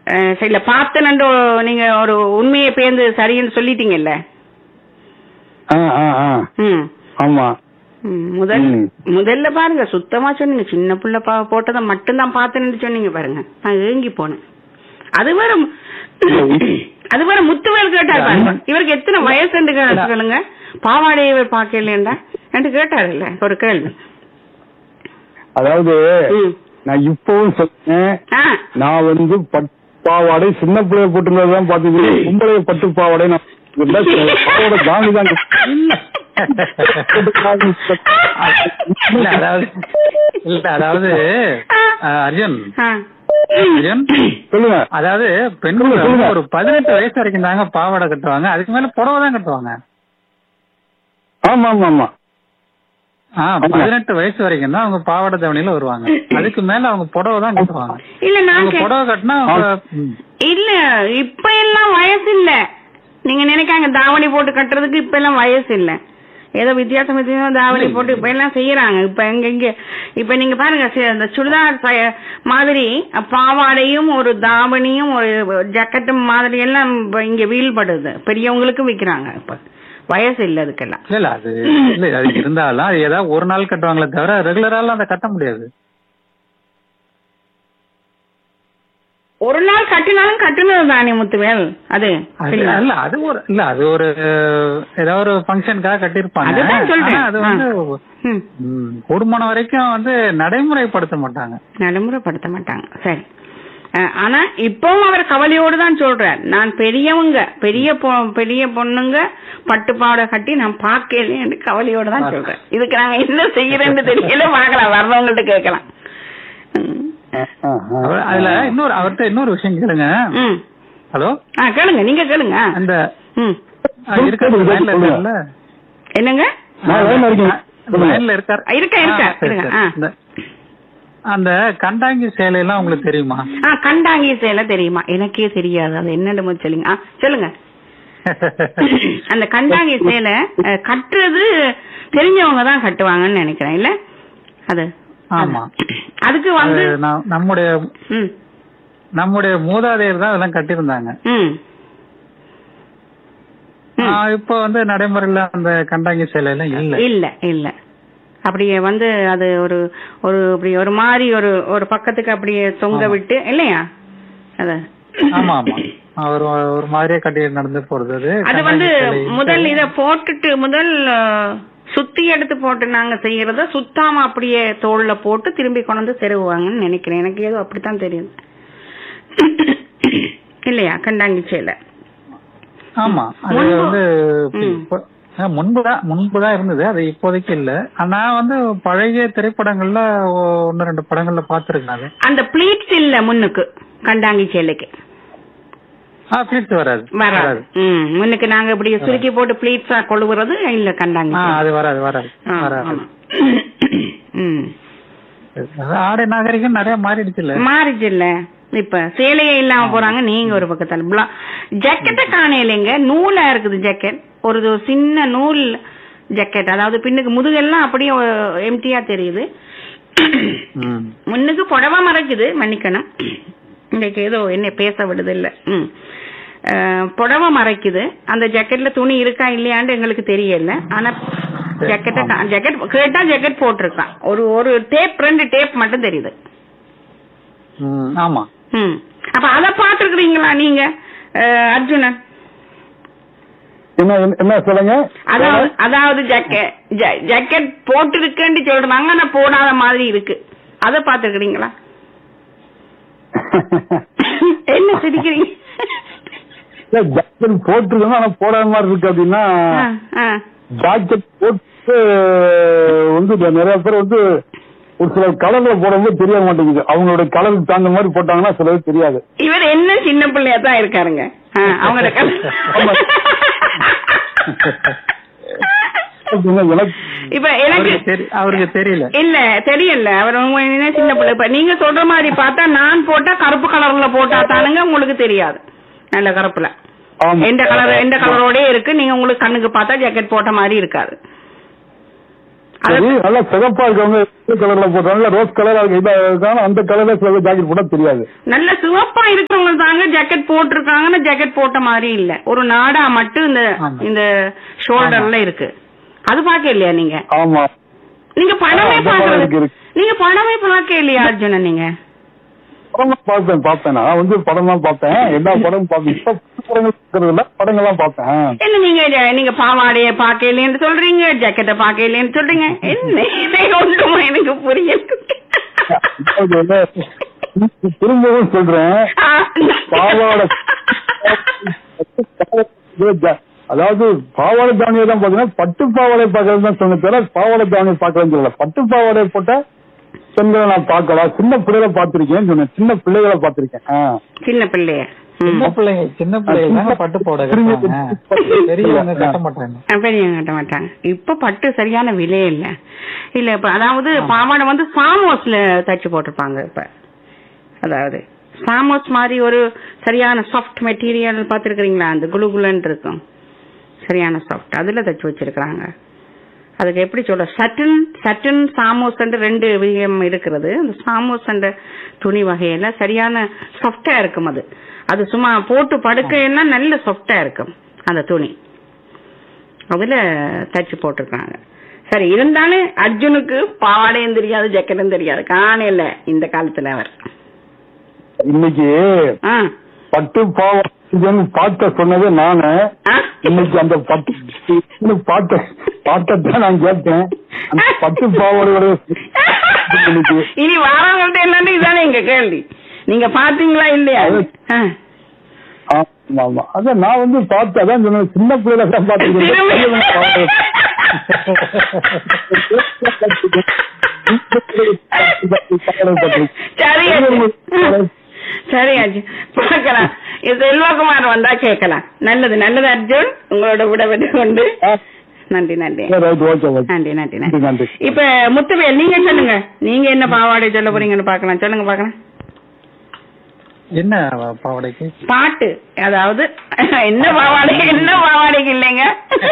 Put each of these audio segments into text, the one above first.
அஹ், சரி இல்ல பார்த்தனண்டு நீங்க ஒரு உண்மையை பேர்ந்து சரின்னு சொல்லிட்டீங்கல்ல ஆ ஆ ஆ ம் ஆமா ம், முதல் ம். முதல்ல பாருங்க சுத்தமா சொன்னீங்க சின்ன புள்ள பா போட்டதை மட்டும்தான் பார்த்தேன்னு சொன்னீங்க பாருங்க நான் ஏங்கி போனேன் அது வேற மு- அது வேற முத்துவேல் கேட்டார் பாருங்க இவருக்கு எத்தனை வயசுன்னு கே- சொல்லுங்க பாவாடையை இவர் பார்க்கலையேண்டா என்று கேட்டாரு இல்ல ஒரு கேள்வி அதாவது ம். நான் இப்பவும் சொன்னேன் ஆ நான் வந்து பட்டு பாவாடை சின்ன பிள்ளைய போட்டுருந்ததான் பாத்தீங்கன்னா கும்பலைய பட்டு பாவாடை நான் இல்ல, பாவாடை தாண்டி தான் இல்ல அதாவது இல்ல அதாவது அஹ், அர்ஜுன் ஆ. அர்ஜுன் சொல்லுங்க அதாவது பெண்கள் வந்து ஒரு பதினெட்டு வயசு வரைக்கும் தாங்க பாவாடை கட்டுவாங்க அதுக்கு மேல புடவை தான் கட்டுவாங்க ஆமா ஆமா ஆமா ஆ பதினெட்டு வயசு வரைக்கும் தான் அவங்க பாவாடை தவணையில வருவாங்க அதுக்கு மேல அவங்க புடவை தான் கட்டுவாங்க இல்ல நான் அவங்க கே- புடவை கட்டினா அவங்க ம். இல்ல இப்ப எல்லாம் வயசு இல்ல நீங்க நினைக்காங்க தாவணி போட்டு கட்டுறதுக்கு இப்ப எல்லாம் வயசு இல்ல ஏதோ வித்தியாசம் வித்தியாசம் தாவணி போட்டு இப்ப எல்லாம் செய்யறாங்க இப்ப எங்க இங்க இப்ப நீங்க பாருங்க சி- அந்த சுடிதார் ச- மாதிரி பாவாடையும் ஒரு தாவணியும் ஒரு ஜக்கெட்டும் மாதிரி எல்லாம் இப்ப இங்க வீழ்படுது பெரியவங்களுக்கும் விக்கிறாங்க இப்ப வயசு இல்ல அதுக்கெல்லாம் இல்ல இல்ல அது இல்ல அது இருந்தாலும் அது ஏதாவது ஒரு நாள் கட்டுவாங்களே தவிர ரெகுலராலாம் அதை கட்ட முடியாது ஒரு நாள் கட்டினாலும் கட்டுனது தானே முத்துவேல் அது அது சரியா? இல்ல அது ஒரு இல்ல அது ஒரு ஏதோ ஒரு ஃபங்க்ஷனுக்காக கட்டியிருப்பாங்க அதுதான் சொல்றேன். ஆனா அது வந்து ம். ம், கூடுமான வரைக்கும் வந்து நடைமுறைப்படுத்த மாட்டாங்க நடைமுறைப்படுத்த மாட்டாங்க சரி அஹ், ஆனா இப்பவும் அவர் கவலையோடு தான் சொல்றார் நான் பெரியவங்க பெரிய பொ- பெரிய பொண்ணுங்க பட்டு பாவாடை கட்டி நான் பார்க்கல என்று கவலையோடு தான் சொல்றேன் இதுக்கு நாங்க என்ன செய்யறேன்னு தெரியல பார்க்கலாம் வர்றவங்கள்ட்ட கேட்கலாம் ம். அவர் அதுல இன்னொரு அவர்ட்ட இன்னொரு விஷயம் கேளுங்க ம். ஹலோ ஆ கேளுங்க நீங்க கேளுங்க அந்த ம். ஆ, இருக்காரு லைன்ல இருக்காருல்ல என்னங்க நான் லைன்ல இருக்கேன். சொல்லுங்க. லைன்ல இருக்கார் இருக்கா, இருக்கா, ஆ, சரி, இருங்க, சரி. ஆ. இந்த- அந்த கண்டாங்கி சேலை எல்லாம் உங்களுக்கு தெரியுமா ஆ கண்டாங்கி சேலை தெரியுமா எனக்கே தெரியாது அது என்னன்னு முதல்ல சொல்லுங்க ஆ சொல்லுங்க அந்த கண்டாங்கி சேலை அஹ், கட்டுறது தெரிஞ்சவங்க தான் கட்டுவாங்கன்னு நினைக்கிறேன் இல்ல அது ஆமா அதுக்கு வந்து அது நம்- நம்முடைய ம் நம்முடைய மூதாதையர் தான் அதெல்லாம் கட்டியிருந்தாங்க ம் ம். ஆ, இப்ப வந்து நடைமுறையில அந்த கண்டாங்கி சேலை எல்லாம் இல்ல இல்ல இல்ல அப்படியே வந்து அது ஒரு ஒரு அப்படி ஒரு மாதிரி ஒரு ஒரு பக்கத்துக்கு அப்படியே தொங்க ஆமா. விட்டு இல்லையா அது ஆமா ஆமா அவர் ஒரு மாதிரியே கட்டி நடந்து போறது அது அது வந்து கண்டாங்கி சேலை. முதல் இத போட்டுட்டு முதல் அஹ், சுத்தி எடுத்து போட்டு நாங்க செய்யறத சுத்தாம அப்படியே தோல்ல போட்டு திரும்பி கொண்டு வந்து செருவுவாங்கன்னு நினைக்கிறேன் எனக்கு ஏதோ அப்படித்தான் தெரியுது இல்லையா கண்டாங்கி சேலை ஆமா அது முன்பு- வந்து ம். இப்ப- ஆ, முன்புதான் முன்புதான் இருந்தது அது இப்போதைக்கு இல்ல நான் வந்து பழைய திரைப்படங்கள்ல ஒ- ஒன்னு ரெண்டு படங்கள்ல பாத்துருக்கேன் அது அந்த பிளீட்ஸ் இல்ல முன்னுக்கு கண்டாங்கி சேலைக்கு ஆ பிளீட்ஸ் வராது வராது ம் முன்னுக்கு நாங்க இப்படி சுருக்கி போட்டு பிளீட்ஸா கொழுவுறது இல்ல கண்டாங்கி ஆ சேலை. அது வராது வராது ஆ, வராது ஆமா. ம் அது ஆடை நாகரிகம் நிறைய மாறிடுச்சு இல்ல மாறிச்சு இல்ல இப்ப சேலையே இல்லாம போறாங்க நீங்க ஒரு பக்கத்துல பிளா- ஜக்கெட்ட காணையிலங்க நூலா இருக்குது ஜக்கெட் ஒரு இது ஒரு சின்ன நூல் ஜக்கெட் அதாவது பின்னுக்கு முதுகெல்லாம் அப்படியே எம்டியா தெரியுது ம். முன்னுக்கு புடவை மறைக்குது மன்னிக்கணும் இன்னைக்கு ஏதோ என்ன பேச விடுது இல்ல ம் அஹ், புடவை மறைக்குது அந்த ஜக்கெட்ல துணி இருக்கா இல்லையான்னு எங்களுக்கு தெரியல ஆனா ஜக்கெட்ட ஜக்கெட் கேட்டா ஜக்கெட் போட்டிருக்கான் ஒரு ஒரு டேப் ரெண்டு டேப் மட்டும் தெரியுது ம், ஆமா ம் அப்ப அத பாத்துருக்கீங்களா நீங்க அஹ், அர்ஜுனன் என்ன என்ன சொல்லுங்க அதாவது அதாவது ஜக்கெட் ஜக்கெட் போட்டிருக்குன்னு சொல்றாங்க ஆனா போடாத மாதிரி இருக்கு அத பாத்துருக்கீங்களா என்ன சிரிக்கிறீங்க இல்ல, ஜாக்கெட் போட்டிருக்கோம் ஆனா போடாத மாதிரி இருக்கு அப்படின்னா ஆ, ஆ. ஜாக்கெட் போட்டு வந்து இப்ப நிறைய பேர் வந்து ஒரு சில கலர்ல போடும்போது தெரிய மாட்டேங்குது அவங்களோட கலருக்கு தகுந்த மாதிரி போட்டாங்கன்னா சிலது தெரியாது இவர் என்ன சின்ன பிள்ளையா தான் இருக்காருங்க ஆ, அவங்களோட ஆமா. அப்படின்னா எனக்கு இப்ப எனக்கு அவருக்கு தெரி- அவருக்கு தெரியல இல்ல தெரியல அவர் உங்க என்ன சின்ன பிள்ளை இப்ப நீங்க சொல்ற மாதிரி பார்த்தா நான் போட்டா கருப்பு கலர்ல போட்டா தானுங்க உங்களுக்கு தெரியாது நல்ல கருப்புல ஆமா. எந்த கலர் எந்த கலரோடே இருக்கு நீங்க உங்களுக்கு கண்ணுக்கு பார்த்தா ஜாக்கெட் போட்ட மாதிரி இருக்காது சரி நல்லா சிகப்பா இருக்கவங்க கலர்ல போட்டு நல்லா ரோஸ் கலரா இருக்காங்க அந்த கலர்ல சில ஜாக்கெட் போட்டா தெரியாது நல்ல சிவப்பா இருக்கிறவங்க தாங்க ஜாக்கெட் போட்டிருக்காங்கன்னா ஜாக்கெட் போட்ட மாதிரி இல்ல ஒரு நாடா மட்டும் இந்த ஆமா. இந்த ஷோல்டர்ல இருக்கு அது பாக்க இல்லையா நீங்க ஆமா நீங்க படமே ஆ, அந்த படம் பாக்குறது இருக்கு, இருக்கு. நீங்க படமே பாக்க இல்லையா அர்ஜுனன் நீங்க படம் பார்த்தேன் பார்த்தேன் நான் வந்து படம் தான் பார்த்தேன் எல்லா படமும் பார்த்தேன் இப்ப புது படங்கள் இருக்கிறது இல்ல படங்கள்லாம் பார்த்தேன் என்ன நீங்க இத- நீங்க பாவாடைய பாக்க இல்லைன்னு சொல்றீங்க ஜாக்கெட்ட பாக்க இல்லைன்னு சொல்றீங்க என்ன இது ஒன்றுமா எனக்கு புரியல அதாவது, திரும்பவும் சொல்றேன் ஆ, பாவாடை அதாவது பாவாடை தாவணியை தான் பாத்தீங்கன்னா பட்டு பாவாடை பார்க்கறது தான் சொன்ன தவிர பாவாடை தாவணியை பார்க்கலன்னு சொல்லல பட்டு பாவாடை போட்ட பெண்களை நான் பார்க்கல சின்ன பிள்ளைகளை பார்த்திருக்கேன் சொன்னேன் சின்ன பிள்ளைகளை பார்த்திருக்கேன் ஆ. சின்ன பிள்ளைய ம். சின்ன பிள்ளைங்க சின்ன பிள்ளைங்க தாங்க பட்டு போட கட்டுவாங்க பெரியவங்க கட்ட மாட்டாங்க ஆ, பெரியவங்க கட்ட மாட்டாங்க இப்ப பட்டு சரியான விலையே இல்ல இல்ல இப்ப அதாவது பாவாடை வந்து சாமோஸ்ல தச்சு போட்டிருப்பாங்க இப்ப அதாவது சாமோஸ் மாதிரி ஒரு சரியான சாஃப்ட் மெட்டீரியல் பாத்துருக்கீங்களா அந்த குளு குலுன்னு இருக்கும் சரியான சாஃப்ட் அதுல தச்சு வச்சிருக்காங்க அதுக்கு எப்படி சொல்ற சட்டின் சட்டின் சாமோஸ் ரெண்டு விகம் இருக்கிறது அந்த சாமோஸ் துணி வகையில சரியான சாஃப்டா இருக்கும் அது அது சும்மா போட்டு படுக்கைன்னா நல்ல சாஃப்டா இருக்கும் அந்த துணி அதுல தச்சு போட்டிருக்காங்க சரி இருந்தாலும் அர்ஜுனுக்கு பாவாடையும் தெரியாது ஜக்கெட்டும் தெரியாது காணையில இந்த காலத்துல அவர் இன்னைக்கு ஆ பட்டு பாவாடை பார்த்த சொன்னது நானு ஆ? இன்னைக்கு அந்த பட்டு பாட்ட பாட்டத்தான் நான் கேட்டேன் அந்த பட்டு பாவாடையோட இன்னைக்கு இனி வாரவங்கள்ட்ட என்னன்னு இதானே எங்க கேள்வி நீங்க பாத்தீங்களா இல்லையா ஆ. ஆமா ஆமா அதான் நான் வந்து பார்த்தேன் அதான் சொன்னேன் சின்ன பிள்ளைல தான் திரும்பி- சரி அர்ஜுன். சரி அர்ஜுன் பார்க்கலாம் இது செல்வகுமார் வந்தா கேட்கலாம் நல்லது நல்லது அர்ஜுன் உங்களோட விட கொண்டு நன்றி நன்றி ரைட் ஓகே ஓகே நன்றி நன்றி நன்றி, நன்றி நன்றி. இப்ப முத்துவேல் நீங்க சொல்லுங்க நீங்க என்ன பாவாடை சொல்ல போறீங்கன்னு பார்க்கலாம் சொல்லுங்க பார்க்கலாம் என்ன பாவாடைக்கு பாட்டு அதாவது என்ன பாவாடை என்ன பாவாடைக்கு இல்லைங்க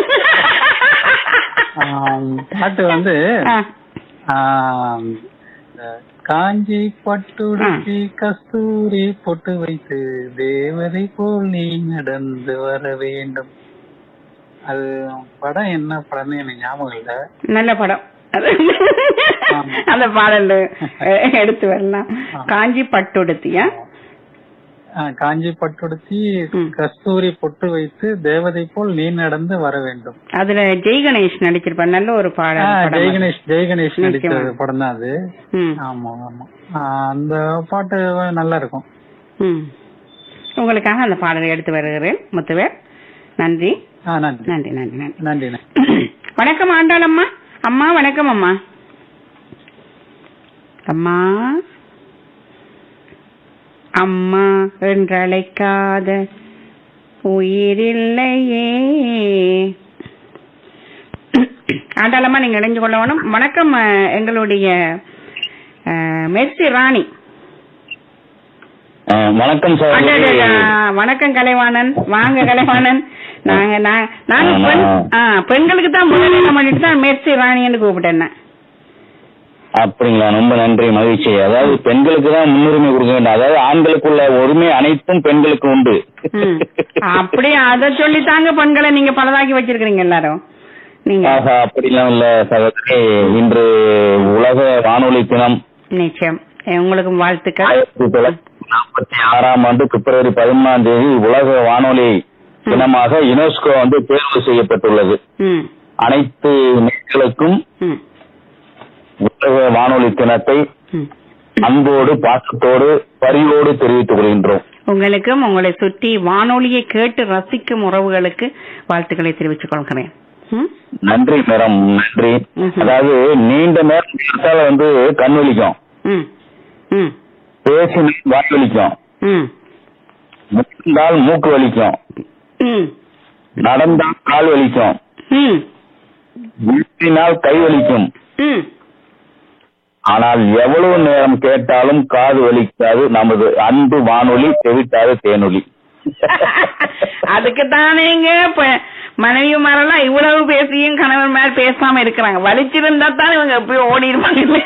ஆம், பாட்டு வந்து ஆ, ஆம், இந்த காஞ்சி பட்டுடுத்தி கஸ்தூரி பொட்டு வைத்து தேவதை போல் நீ நடந்து வர வேண்டும் அது படம் என்ன படம்னு எனக்கு ஞாபகம் இல்ல நல்ல படம் அது ஆமா. அந்த பாடல் அஹ், எடுத்து வரலாம் ஆ. காஞ்சி பட்டுடுத்தியா ஆ, காஞ்சி பட்டுடுத்தி ம். கஸ்தூரி பொட்டு வைத்து தேவதை போல் நீ நடந்து வர வேண்டும் அதுல ஜெய் கணேஷ் நடிச்சிருப்பார் நல்ல ஒரு ஆ, பாடல் படம் ஜெய் அது. கணேஷ் ஜெய் கணேஷ் நடிச்ச நிச்சயமா. படம் தான் அது ம், ஆமா ஆமா ஆ, அந்த பாட்டு நல்லா இருக்கும் ம். உங்களுக்காக அந்த பாடலை எடுத்து வருகிறேன் முத்துவேல் நன்றி ஆ நன்றி நன்றி நன்றி நன்றி நன்றி நன்றி வணக்கம் ஆண்டாளம்மா அம்மா வணக்கம் அம்மா அம்மா அம்மா என்றழைக்காத உயிரில்லையே ஆண்டாளம்மா நீங்க இணைஞ்சு கொள்ள வேணும் வணக்கம் அஹ், எங்களுடைய அஹ், மெர்சி ராணி ஆ, வணக்கம் சார் அடடடா, வணக்கம் கலைவாணன் வாங்க கலைவாணன் நாங்க நா- நாங்க ஆமா. பெண் ஆ, பெண்களுக்கு தான் முதலிடம் பண்ணிட்டு தான் மெர்சி ராணின்னு கூப்பிட்டேன் நான். அப்படிங்களா ரொம்ப நன்றி மகிழ்ச்சி அதாவது பெண்களுக்கு தான் முன்னுரிமை கொடுக்க வேண்டும் அதாவது ஆண்களுக்குள்ள உரிமை அனைத்தும் பெண்களுக்கு உண்டு ம். அப்படி அத சொல்லித்தாங்க பெண்களை நீங்க பலதாக்கி வச்சிருக்கீங்க எல்லாரும் நீங்க ஆஹா அப்படிலாம் இல்ல சகோதரி இன்று உலக வானொலி தினம் நிச்சயம் எ, உங்களுக்கும் வாழ்த்துக்கள் ஆயிரத்தி தொள்ளாயிரத்தி நாற்பத்தி ஆறாம் ஆண்டு பிப்ரவரி பதிமூணாம் தேதி உலக வானொலி தினமாக யுனெஸ்கோ வந்து தேர்வு செய்யப்பட்டுள்ளது ம் அனைத்து நேர்களுக்கும் ம் உலக வானொலி தினத்தை ம் அன்போடு பாசத்தோடு பரிவோடு தெரிவித்துக் கொள்கின்றோம் உங்களுக்கும் உங்களை சுற்றி வானொலியை கேட்டு ரசிக்கும் உறவுகளுக்கு வாழ்த்துக்களை தெரிவித்துக் கொள்கிறேன் ம்? நன்றி மேடம் நன்றி ம்ஹும். அதாவது நீண்ட நேரம் பார்த்தால வந்து கண் வலிக்கும் ம் ம் பேசினால் வாய் வலிக்கும் ம் முட்டினால் மூக்கு வலிக்கும் ம் நடந்தால் கால் வலிக்கும் ம் வீட்டினால் கை வலிக்கும் ம் ஆனால் எவ்வளவு நேரம் கேட்டாலும் காது வலிக்காது நமது அன்பு வானொலி செவிட்டாத தேனொலி அதுக்கு தானேங்க மனைவிமாரெல்லாம் இவ்வளவு பேசியும் கணவன் மேல பேசாம இருக்கிறாங்க வலிச்சிருந்தா தான் இவங்க எப்பயும் ஓடி இருப்பாங்க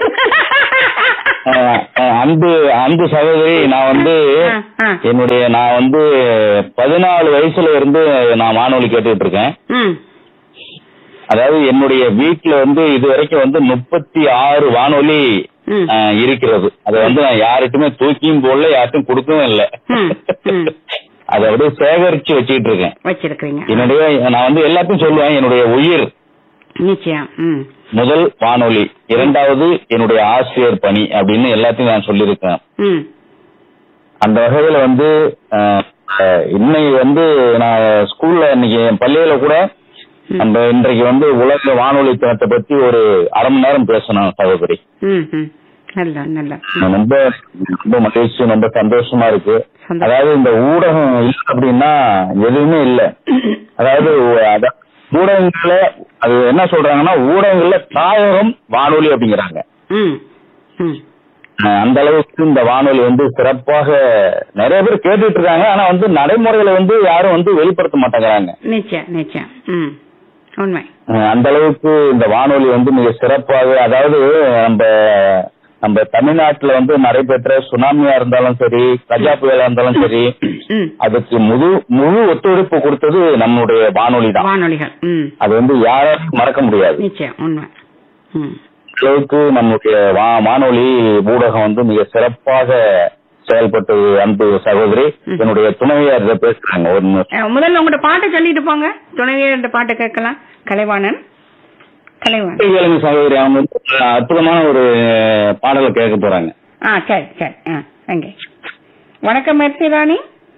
அஹ், அஹ், அன்பு அன்பு சகோதரி நான் வந்து ஆ, ஆ. என்னுடைய நான் வந்து பதினாலு வயசுல இருந்து நான் வானொலி கேட்டுட்டு இருக்கேன் ம் அதாவது என்னுடைய வீட்டுல வந்து இது வரைக்கும் வந்து முப்பத்தி ஆறு வானொலி ம். அஹ், இருக்கிறது அதை வந்து நான் யாருக்குமே தூக்கியும் போடல யாருக்கும் கொடுக்கவும் இல்லை ம், ம். அதை அப்படியே சேகரிச்சு வச்சுக்கிட்டு இருக்கேன் வச்சிருக்கிறீங்க என்னுடைய நான் வந்து எல்லாத்தையும் சொல்லுவேன் என்னுடைய உயிர் நிச்சயம் ம் முதல் வானொலி இரண்டாவது என்னுடைய ஆசிரியர் பணி அப்படின்னு எல்லாத்தையும் நான் சொல்லியிருக்கேன் ம் அந்த வகையில வந்து அஹ், அஹ், இன்னைக்கு வந்து நான் ஸ்கூல்ல இன்னைக்கு என் பள்ளியில கூட நம்ம இன்றைக்கு வந்து உலக வானொலி தினத்தை பத்தி ஒரு அரை மணி நேரம் பேசணும் சகோதரி ம் ம் நல்ல நல்ல நான் ரொம்ப ரொம்ப மகிழ்ச்சி ரொம்ப சந்தோஷமா இருக்கு சந்தோஷம். அதாவது இந்த ஊடகம் இல்லை அப்படின்னா எதுவுமே இல்லை அதாவது ஊ- அத- ஊடகங்கள்ல அது என்ன சொல்றாங்கன்னா ஊடகங்கள்ல தாயகம் வானொலி அப்படிங்கிறாங்க ம் ம் அஹ் அந்த அளவுக்கு இந்த வானொலி வந்து சிறப்பாக நிறைய பேர் கேட்டுட்டு இருக்காங்க ஆனா வந்து நடைமுறையில வந்து யாரும் வந்து வெளிப்படுத்த மாட்டேங்கிறாங்க நிச்சயம் நிச்சயம் ம் உண்மை அஹ் அந்த அளவுக்கு இந்த வானொலி வந்து மிக சிறப்பாக அதாவது நம்ம நம்ம தமிழ்நாட்டுல வந்து நடைபெற்ற சுனாமியா இருந்தாலும் சரி கஜா புயலா இருந்தாலும் சரி ம் அதுக்கு முழு முழு ஒத்துழைப்பு கொடுத்தது நம்முடைய வானொலி தான் வானொலிகள் ம் அது வந்து யாராலும் மறக்க முடியாது நிச்சயம் உண்மை ம் அளவுக்கு நம்முடைய வா- வானொலி ஊடகம் வந்து மிக சிறப்பாக செயல்பட்டது அன்பு சகோதரி என்னுடைய துணைவியார் இதை பேசுறாங்க ஒரு நிமிஷம். அஹ், முதல்ல உங்களோட பாட்டை சொல்லிட்டு போங்க துணைவியர் பாட்டை கேட்கலாம் கலைவாணன் கலைவாணன் கேளுங்க சகோதரி அவங்க வந்து ஒரு அற்புதமான ஒரு பாடலை கேட்க போறாங்க ஆ சரி சரி ஆ எங்க வணக்கம் மெர்சி ராணி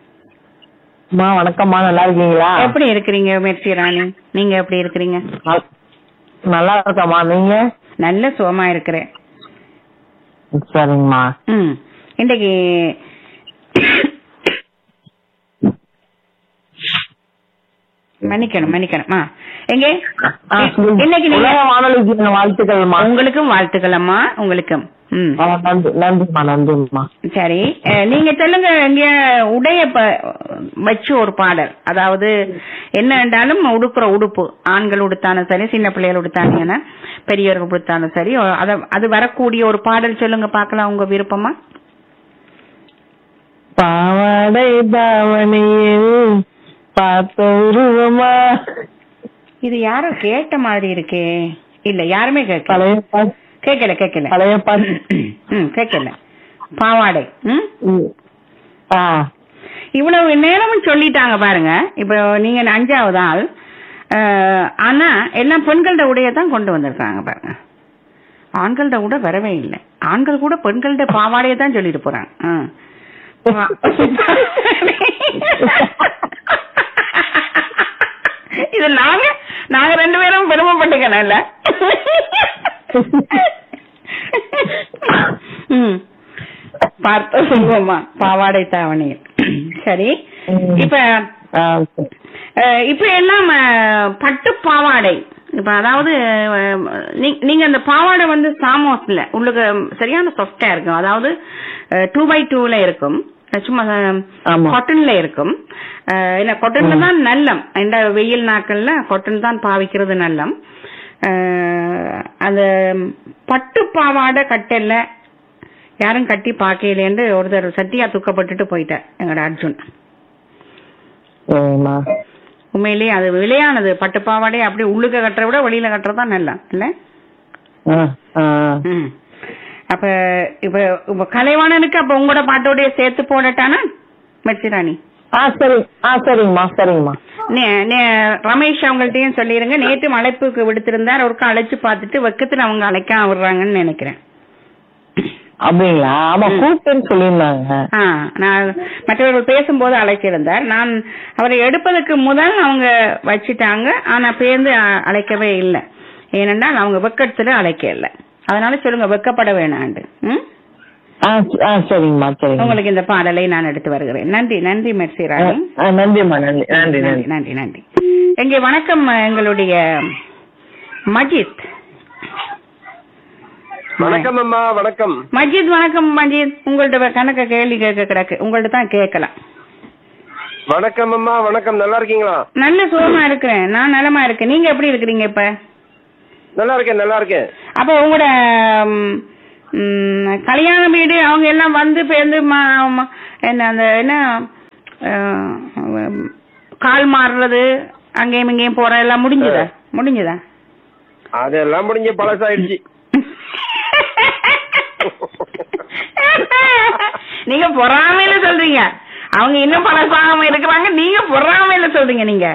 அம்மா வணக்கம்மா நல்லா இருக்கீங்களா எப்படி இருக்கிறீங்க மெர்சி ராணி நீங்க எப்படி இருக்கிறீங்க நல்- நல்லா இருக்கம்மா நீங்க நல்ல சுகமா இருக்கிறேன் சரிங்கம்மா ம் இன்றைக்கு மன்னிக்கணும் மன்னிக்கணும் ஆ எங்கே ஆ, சொல்லுங்க. இன்னைக்கு நீங்க உலக வானொலிக்கு என் வாழ்த்துக்கள்மா உங்களுக்கும் வாழ்த்துக்கள் அம்மா உங்களுக்கும் ம் ஆ, நன்றி நன்றிம்மா நன்றிம்மா சரி அஹ், நீங்க சொல்லுங்க இங்க உடைய ப- வச்சு ஒரு பாடல் அதாவது என்ன என்றாலும் உடுப்புற உடுப்பு ஆண்கள் உடுத்தாலும் சரி சின்ன பிள்ளைகள் உடுத்தாங்கன்னா பெரியவர்கள் உடுத்தாலும் சரி அத அது வரக்கூடிய ஒரு பாடல் சொல்லுங்க பார்க்கலாம் உங்க விருப்பமா பாவாடை தாவணியில் பார்த்த உருவமா இது யாரோ கேட்ட மாதிரி இருக்கே இல்ல யாருமே கேட்கல பழைய பாட்டு கேட்கல கேட்கல பழைய பாட்டு ம் கேட்கல பாவாடை ம் ம். ஆ இவ்வளவு நேரமும் சொல்லிட்டாங்க பாருங்க இப்போ நீங்க அஞ்சாவது ஆள் அஹ், ஆனா எல்லாம் பெண்கள்ட உடைய தான் கொண்டு வந்திருக்காங்க பாருங்க ஆண்கள்ட கூட வரவே இல்லை ஆண்கள் கூட பெண்கள்ட பாவாடையை தான் சொல்லிட்டு போறாங்க ஆ. பா- இது நாங்க நாங்க ரெண்டு பேரும் பெருமைப்பட்டுக்கணும்ல ம் பார்த்த சொல்லுவோமா பாவாடை தாவணியில் சரி ம். இப்ப ஆ, சரி. அஹ், இப்ப எல்லாம் அஹ், பட்டு பாவாடை இப்ப அதாவது அஹ், நீ- நீங்க அந்த பாவாடை வந்து சாமோஸ்ல உள்ளுக்கு சரியான சொஃப்டா இருக்கும் அதாவது டூ பை டூல இருக்கும் அஹ் சும்மா ஆமா. காட்டன்ல இருக்கும் அஹ், என்ன காட்டன்ல தான் நல்லம் இந்த வெயில் நாட்கள்ல காட்டன் தான் பாவிக்கிறது நல்லம் அஹ், அந்த பட்டு பாவாடை கட்டல யாரும் கட்டி பாக்கலேன்னு ஒருத்தர் சத்தியா துக்கப்பட்டுட்டு போயிட்டார் எங்களோட அர்ஜுன் சரிம்மா உண்மையிலேயே அது விலையானது பட்டு பாவாடை அப்படி உள்ளுக்க கட்டுறத விட வெளியில கட்டுறது தான் நல்லா இல்ல ஆ, ஆ. ம். அப்ப இப்ப இப்ப கலைவாணனுக்கு அப்ப உங்களோட பாட்டோடய சேர்த்து போடட்டானா மெர்சிராணி ஆ சரி ஆ சரிங்கம்மா சரிங்கம்மா நே- நே- ரமேஷ் அவங்கள்ட்டயும் சொல்லிருங்க நேற்று அழைப்புக்கு விடுத்திருந்தார் ஒருக்கா அழைச்சு பார்த்துட்டு வெக்கத்துல அவங்க அழைக்காம விடுறாங்கன்னு நினைக்கிறேன் அப்படிங்களா ஆமா கூப்பிட்டேன்னு சொல்லியிருந்தாங்க ஆ, நான் மற்றவர்கள் பேசும்போது அழைச்சிருந்தார் நான் அவரை எடுப்பதற்கு முதல் அவங்க வச்சிட்டாங்க ஆனா பேர்ந்து அ- அழைக்கவே இல்லை ஏனென்றால் அவங்க வெக்கத்துல அழைக்க இல்லை அதனால சொல்லுங்க வெக்கப்பட வேணாண்டு ம்? ஆ ச- ஆ சரிங்கம்மா சரிங்க உங்களுக்கு இந்த பாடலை நான் எடுத்து வருகிறேன் நன்றி நன்றி மெர்சி ராணி நன்றிம்மா நன்றி நன்றி நன்றி நன்றி நன்றி நன்றி எங்கே வணக்கம் எங்களுடைய மஜித் வணக்கம் அம்மா வணக்கம் மஜித் வணக்கம் மஜித் உங்கள்ட்ட கணக்க கேள்வி கேட்க கிடக்கு உங்கள்ட்ட தான் கேட்கலாம் வணக்கம் அம்மா வணக்கம் நல்லா இருக்கீங்களா நல்ல சுகமா இருக்கிறேன் நான் நலமா இருக்கேன் நீங்க எப்படி இருக்கிறீங்க இப்ப நல்லா இருக்கேன் நல்லா இருக்கேன் அப்ப உங்களோட ம், ம், கல்யாண வீடு அவங்க எல்லாம் வந்து பேருந்து ம- ம- என்ன அந்த என்ன அஹ், உம், கால் மாறுறது அங்கேயும் இங்கேயும் போற எல்லாம் முடிஞ்சுதா முடிஞ்சுதா அதெல்லாம் முடிஞ்ச பழசாயிடுச்சு நீங்க பொறாமையில சொல்றீங்க அவங்க இன்னும் பழசாகாம இருக்கிறாங்க நீங்க பொறாமையில சொல்றீங்க நீங்க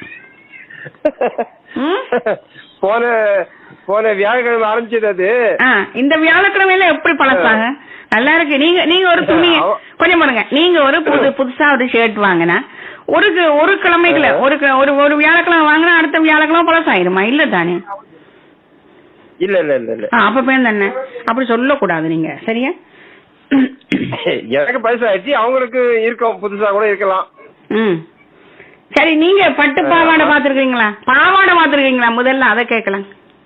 ம்? போன போன வியாழக்கிழமை ஆரம்பிச்சது அது ஆ, இந்த வியாழக்கிழமையில எப்படி பழசாங்க நல்லா இருக்கு நீங்க நீங்க ஒரு துணி அவ- கொஞ்சம் பாருங்க நீங்க ஒரு புது புதுசா ஒரு ஷர்ட் வாங்கினா ஒரு கு- ஒரு கிழமைக்குள்ள ஒரு கு- ஒரு ஒரு வியாழக்கிழமை வாங்கினா அடுத்த வியாழக்கிழமை பழசாயிருமா இல்ல தானே இல்ல இல்ல இல்ல இல்ல ஆ, அப்ப பேர் தானே அப்படி சொல்லக்கூடாது நீங்க சரியா எனக்கு பழசாயிடுச்சு அவங்களுக்கு இருக்கும் புதுசா கூட இருக்கலாம் ம் சரி நீங்க பட்டு பாவாடை பாத்துருக்கீங்களா பாவாடை பாத்துருக்கீங்களா முதல்ல அதை கேட்கலாம்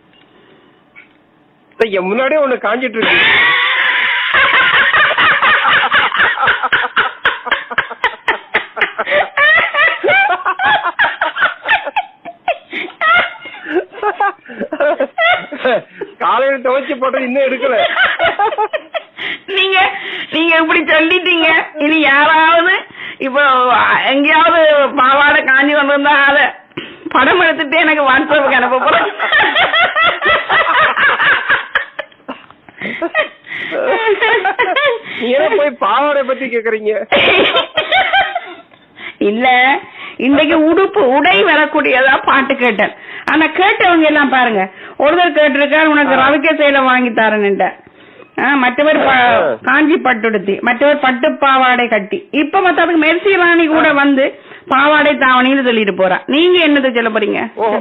சரி, என் முன்னாடியே ஒண்ணு காஞ்சிட்டு இருக்கு காலையில துவைச்சு போட்டது இன்னும் எடுக்கல நீங்க நீங்க இப்படி சொல்லிட்டீங்க இனி யாராவது இப்போ எங்கேயாவது பாவாடை காஞ்சி வந்திருந்தா அத படம் எடுத்துட்டு எனக்கு வாட்ஸ்அப்புக்கு அனுப்ப போறேன் நீங்க ஏன் போய் பாவாடை பத்தி கேக்குறீங்க இல்ல இன்னைக்கு உடுப்பு உடை வரக்கூடியதா பாட்டு கேட்டேன் ஆனா கேட்டவங்க எல்லாம் பாருங்க ஒருத்தர் கேட்டிருக்கார் உனக்கு ரவிக்க சேலை வாங்கி தரேன்னுட்ட ஆ, மற்றவர் ப- காஞ்சி பட்டுடுத்தி மற்றவர் பட்டு பாவாடை கட்டி இப்ப மத்ததுக்கு மெர்சி ராணி கூட வந்து பாவாடை தாவணின்னு சொல்லிட்டு போறா நீங்க என்னது சொல்ல போறீங்க ஓ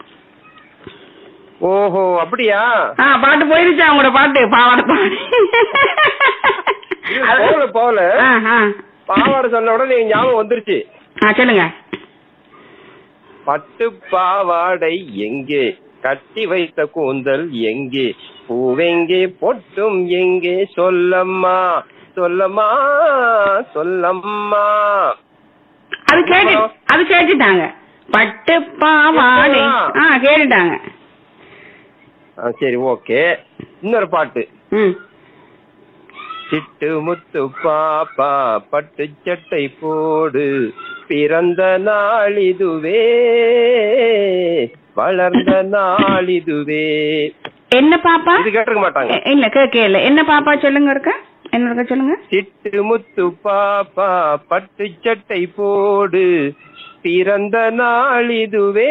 ஓஹோ அப்படியா ஆ பாட்டு போயிருச்சா உங்களோட பாட்டு பாவாடை தாவணி இல்ல, போகல போகல ஆ, ஆ. பாவாடை சொன்ன உடனே நீங்க ஞாபகம் வந்துருச்சு ஆ, சொல்லுங்க பட்டு பாவாடை எங்கே கட்டி வைத்த கூந்தல் எங்கே பூவெங்கே பொட்டும் எங்கே சொல்லம்மா சொல்லம்மா சொல்லம்மா அது கேட்டு அது கேட்டுட்டாங்க பட்டு பாவாடை ஆ கேட்டுட்டாங்க ஆ, சரி ஓகே இன்னொரு பாட்டு ம் சிட்டு முத்து பாப்பா பட்டு சட்டை போடு பிறந்த நாள் இதுவே வளர்ந்த நாள் இதுவே என்ன பாப்பா இது கேட்டிருக்க மாட்டாங்க எ- இல்ல கேட்கல என்ன பாப்பா சொல்லுங்க இருக்க என்ன இருக்க சொல்லுங்க சிட்டு முத்து பாப்பா பட்டு சட்டை போடு பிறந்த நாள் இதுவே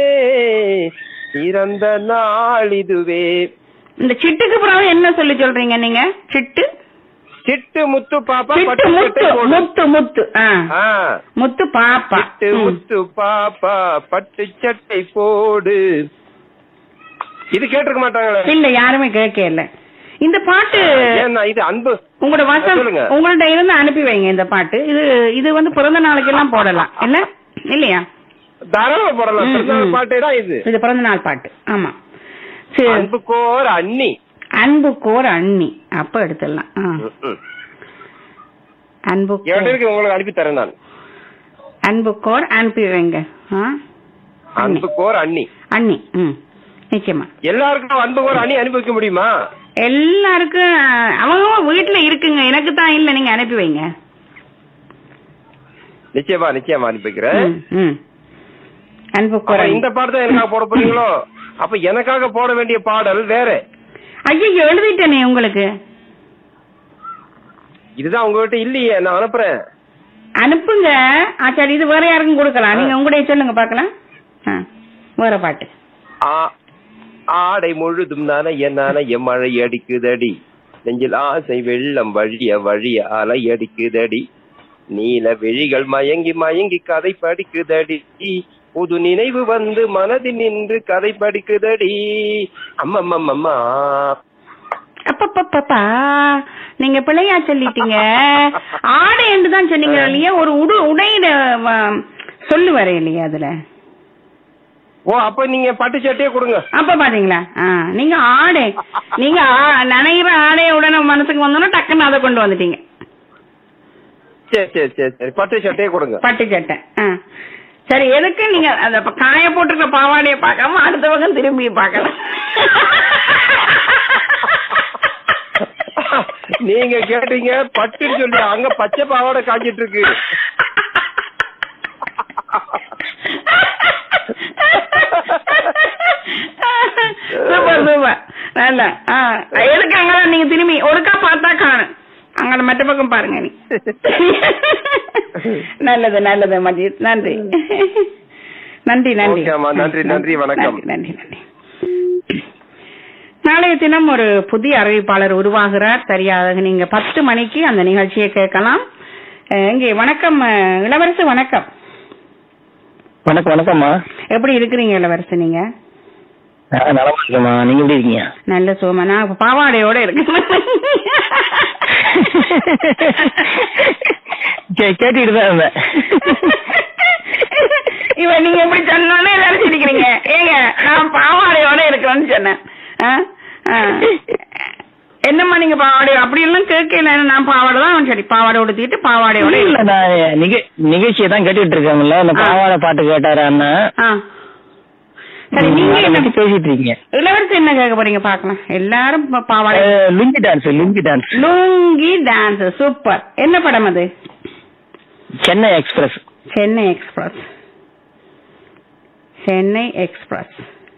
பிறந்த நாள் இதுவே இந்த சிட்டுக்கு பிறகு என்ன சொல்லி சொல்றீங்க நீங்க சிட்டு சிட்டு முத்து பாப்பா சிட்டு பட்டு முத்து சட்டை போடு முத்து முத்து ஆ ஆ முத்து பாப்பா சிட்டு ம். முத்து பாப்பா பட்டு சட்டை போடு இது கேட்டிருக்க மாட்டாங்களே இல்ல யாருமே கேட்கல இந்த பாட்டு ஏன்னா இது அன்பு உங்களோட வசம் சொல்லுங்க. உங்கள்ட்ட இருந்து அனுப்பி வைங்க இந்த பாட்டு இது இது வந்து பிறந்த நாளைக்கு எல்லாம் போடலாம் இல்ல இல்லையா தாராளமா போடலாம் ம், பிறந்தநாள் ம். பாட்டே தான் இது இது பிறந்த நாள் பாட்டு ஆமா சரி அன்பு கோர் அண்ணி அன்பு கோர் அண்ணி அப்ப எடுத்துடலாம் ஆ. ம், ம். அன்பு என்கிட்ட கோர் இருக்கு உங்களுக்கு அனுப்பி தரேன் நான் அன்பு கோர் அனுப்பி வைங்க ஆ? அண்ணி அன்பு கோர் அண்ணி அண்ணி ம் நிச்சயமா எல்லாருக்கும் அன்பு கோர் அண்ணி அனுப்பி வைக்க முடியுமா எல்லாருக்கும் அவங்க வீட்டுல இருக்குங்க எனக்கு தான் இல்ல நீங்க அனுப்பி வைங்க நிச்சயமா நிச்சயமா அனுப்பி வைக்கிறேன் ம், ம். அன்பு அப்ப கோர் இந்த பாட்டு தான் எனக்காக போட போறீங்களோ அப்ப எனக்காக போட வேண்டிய பாடல் வேற ஐயோ எழுதிட்டேனே உங்களுக்கு இதுதான் உங்ககிட்ட இல்லையே நான் அனுப்புறேன் அனுப்புங்க ஆ சரி இது வேற யாருக்கும் கொடுக்கலாம் நீங்க உங்களுடைய சொல்லுங்க பாக்கலாம் ஆ, வேற பாட்டு ஆ- ஆடை முழுதும் நனைய நனைய மழை அடிக்குதடி நெஞ்சில் ஆசை வெள்ளம் வழிய வழிய அலை அடிக்குதடி நீல விழிகள் மயங்கி மயங்கி கதை படிக்குதடி புது நினைவு வந்து மனதில் நின்று கதை படிக்குதடி அம்மம்மம்மம்மா அப்பப்பப்பா நீங்க பிள்ளையா சொல்லிட்டீங்க ஆடை என்று தான் சொன்னீங்க இல்லையா ஒரு உடு உடையிட வ- சொல்லு வர இல்லையா அதுல ஓ அப்ப நீங்க பட்டு சட்டையே கொடுங்க அப்ப பாத்தீங்களா ஆ, நீங்க ஆடை நீங்க ஆ- நனைகிற ஆடைய உடனே மனசுக்கு வந்தோன்னா டக்குன்னு அதை கொண்டு வந்துட்டீங்க சரி சரி சரி சரி பட்டு சட்டையே கொடுங்க பட்டு சட்டை ஆ சரி எதுக்கு நீங்க அந்த ப- காய போட்டிருக்க பாவாடையை பார்க்காம அடுத்த பக்கம் திரும்பி பார்க்கலாம் நீங்க கேட்டீங்க பட்டுன்னு சொல்லி அங்க பச்சை பாவாடை காஞ்சிட்டு இருக்கு சூப்பர் சூப்பர் நல்ல ஆ எதுக்கு அங்கதான் நீங்க திரும்பி ஒருக்கா பார்த்தா காணும் அங்க மற்ற பக்கம் பாருங்க நீ நல்லது நல்லது மஜித் நன்றி நன்றி நன்றி Okay அம்மா, நன்றி, நன்றி, வணக்கம். நன்றி நன்றி நாளைய தினம் ஒரு புதிய அறிவிப்பாளர் உருவாகிறார் சரியாக நீங்க பத்து மணிக்கு அந்த நிகழ்ச்சியை கேட்கலாம் அஹ் இங்கே வணக்கம் அஹ், இளவரசு வணக்கம் வணக்கம் வணக்கம்மா எப்படி இருக்கிறீங்க இளவரசு நீங்க நலமா இருக்கேம்மா நீங்க எப்படி இருக்கீங்க நல்ல சுகமா நான் இப்ப பாவாடையோட இருக்கேன் கேட்டுட்டு தான் இருந்தேன் இவன் நீங்க எப்படி சொன்னோன்னே எல்லாரும் சிரிக்கிறீங்க ஏங்க நான் பாவாடையோட இருக்கிறேன்னு சொன்னேன் ஆ? ஆ. என்னம்மா நீங்க பாவாடை அப்படி எல்லாம் கேட்கல நான் பாவாடை தான் சரி பாவாடை உடுத்திட்டு பாவாடையோட இல்ல இருக்கேன். நான் நிக- நிகழ்ச்சியை தான் கேட்டுட்டு இருக்கேன்ல இந்த ஆ. பாவாடை பாட்டு கேட்டாரு அண்ணன் ஆ. சரி நீங்க அதை என்ன பத்தி பேசிட்டு இருக்கீங்க இளவரசி என்ன கேட்க போறீங்க பாக்கலாம் எல்லாரும் பா- பாவாடை அஹ், lungi dance lungi dance lungi dance super என்ன படம் அது Chennai Express Chennai Express Chennai Express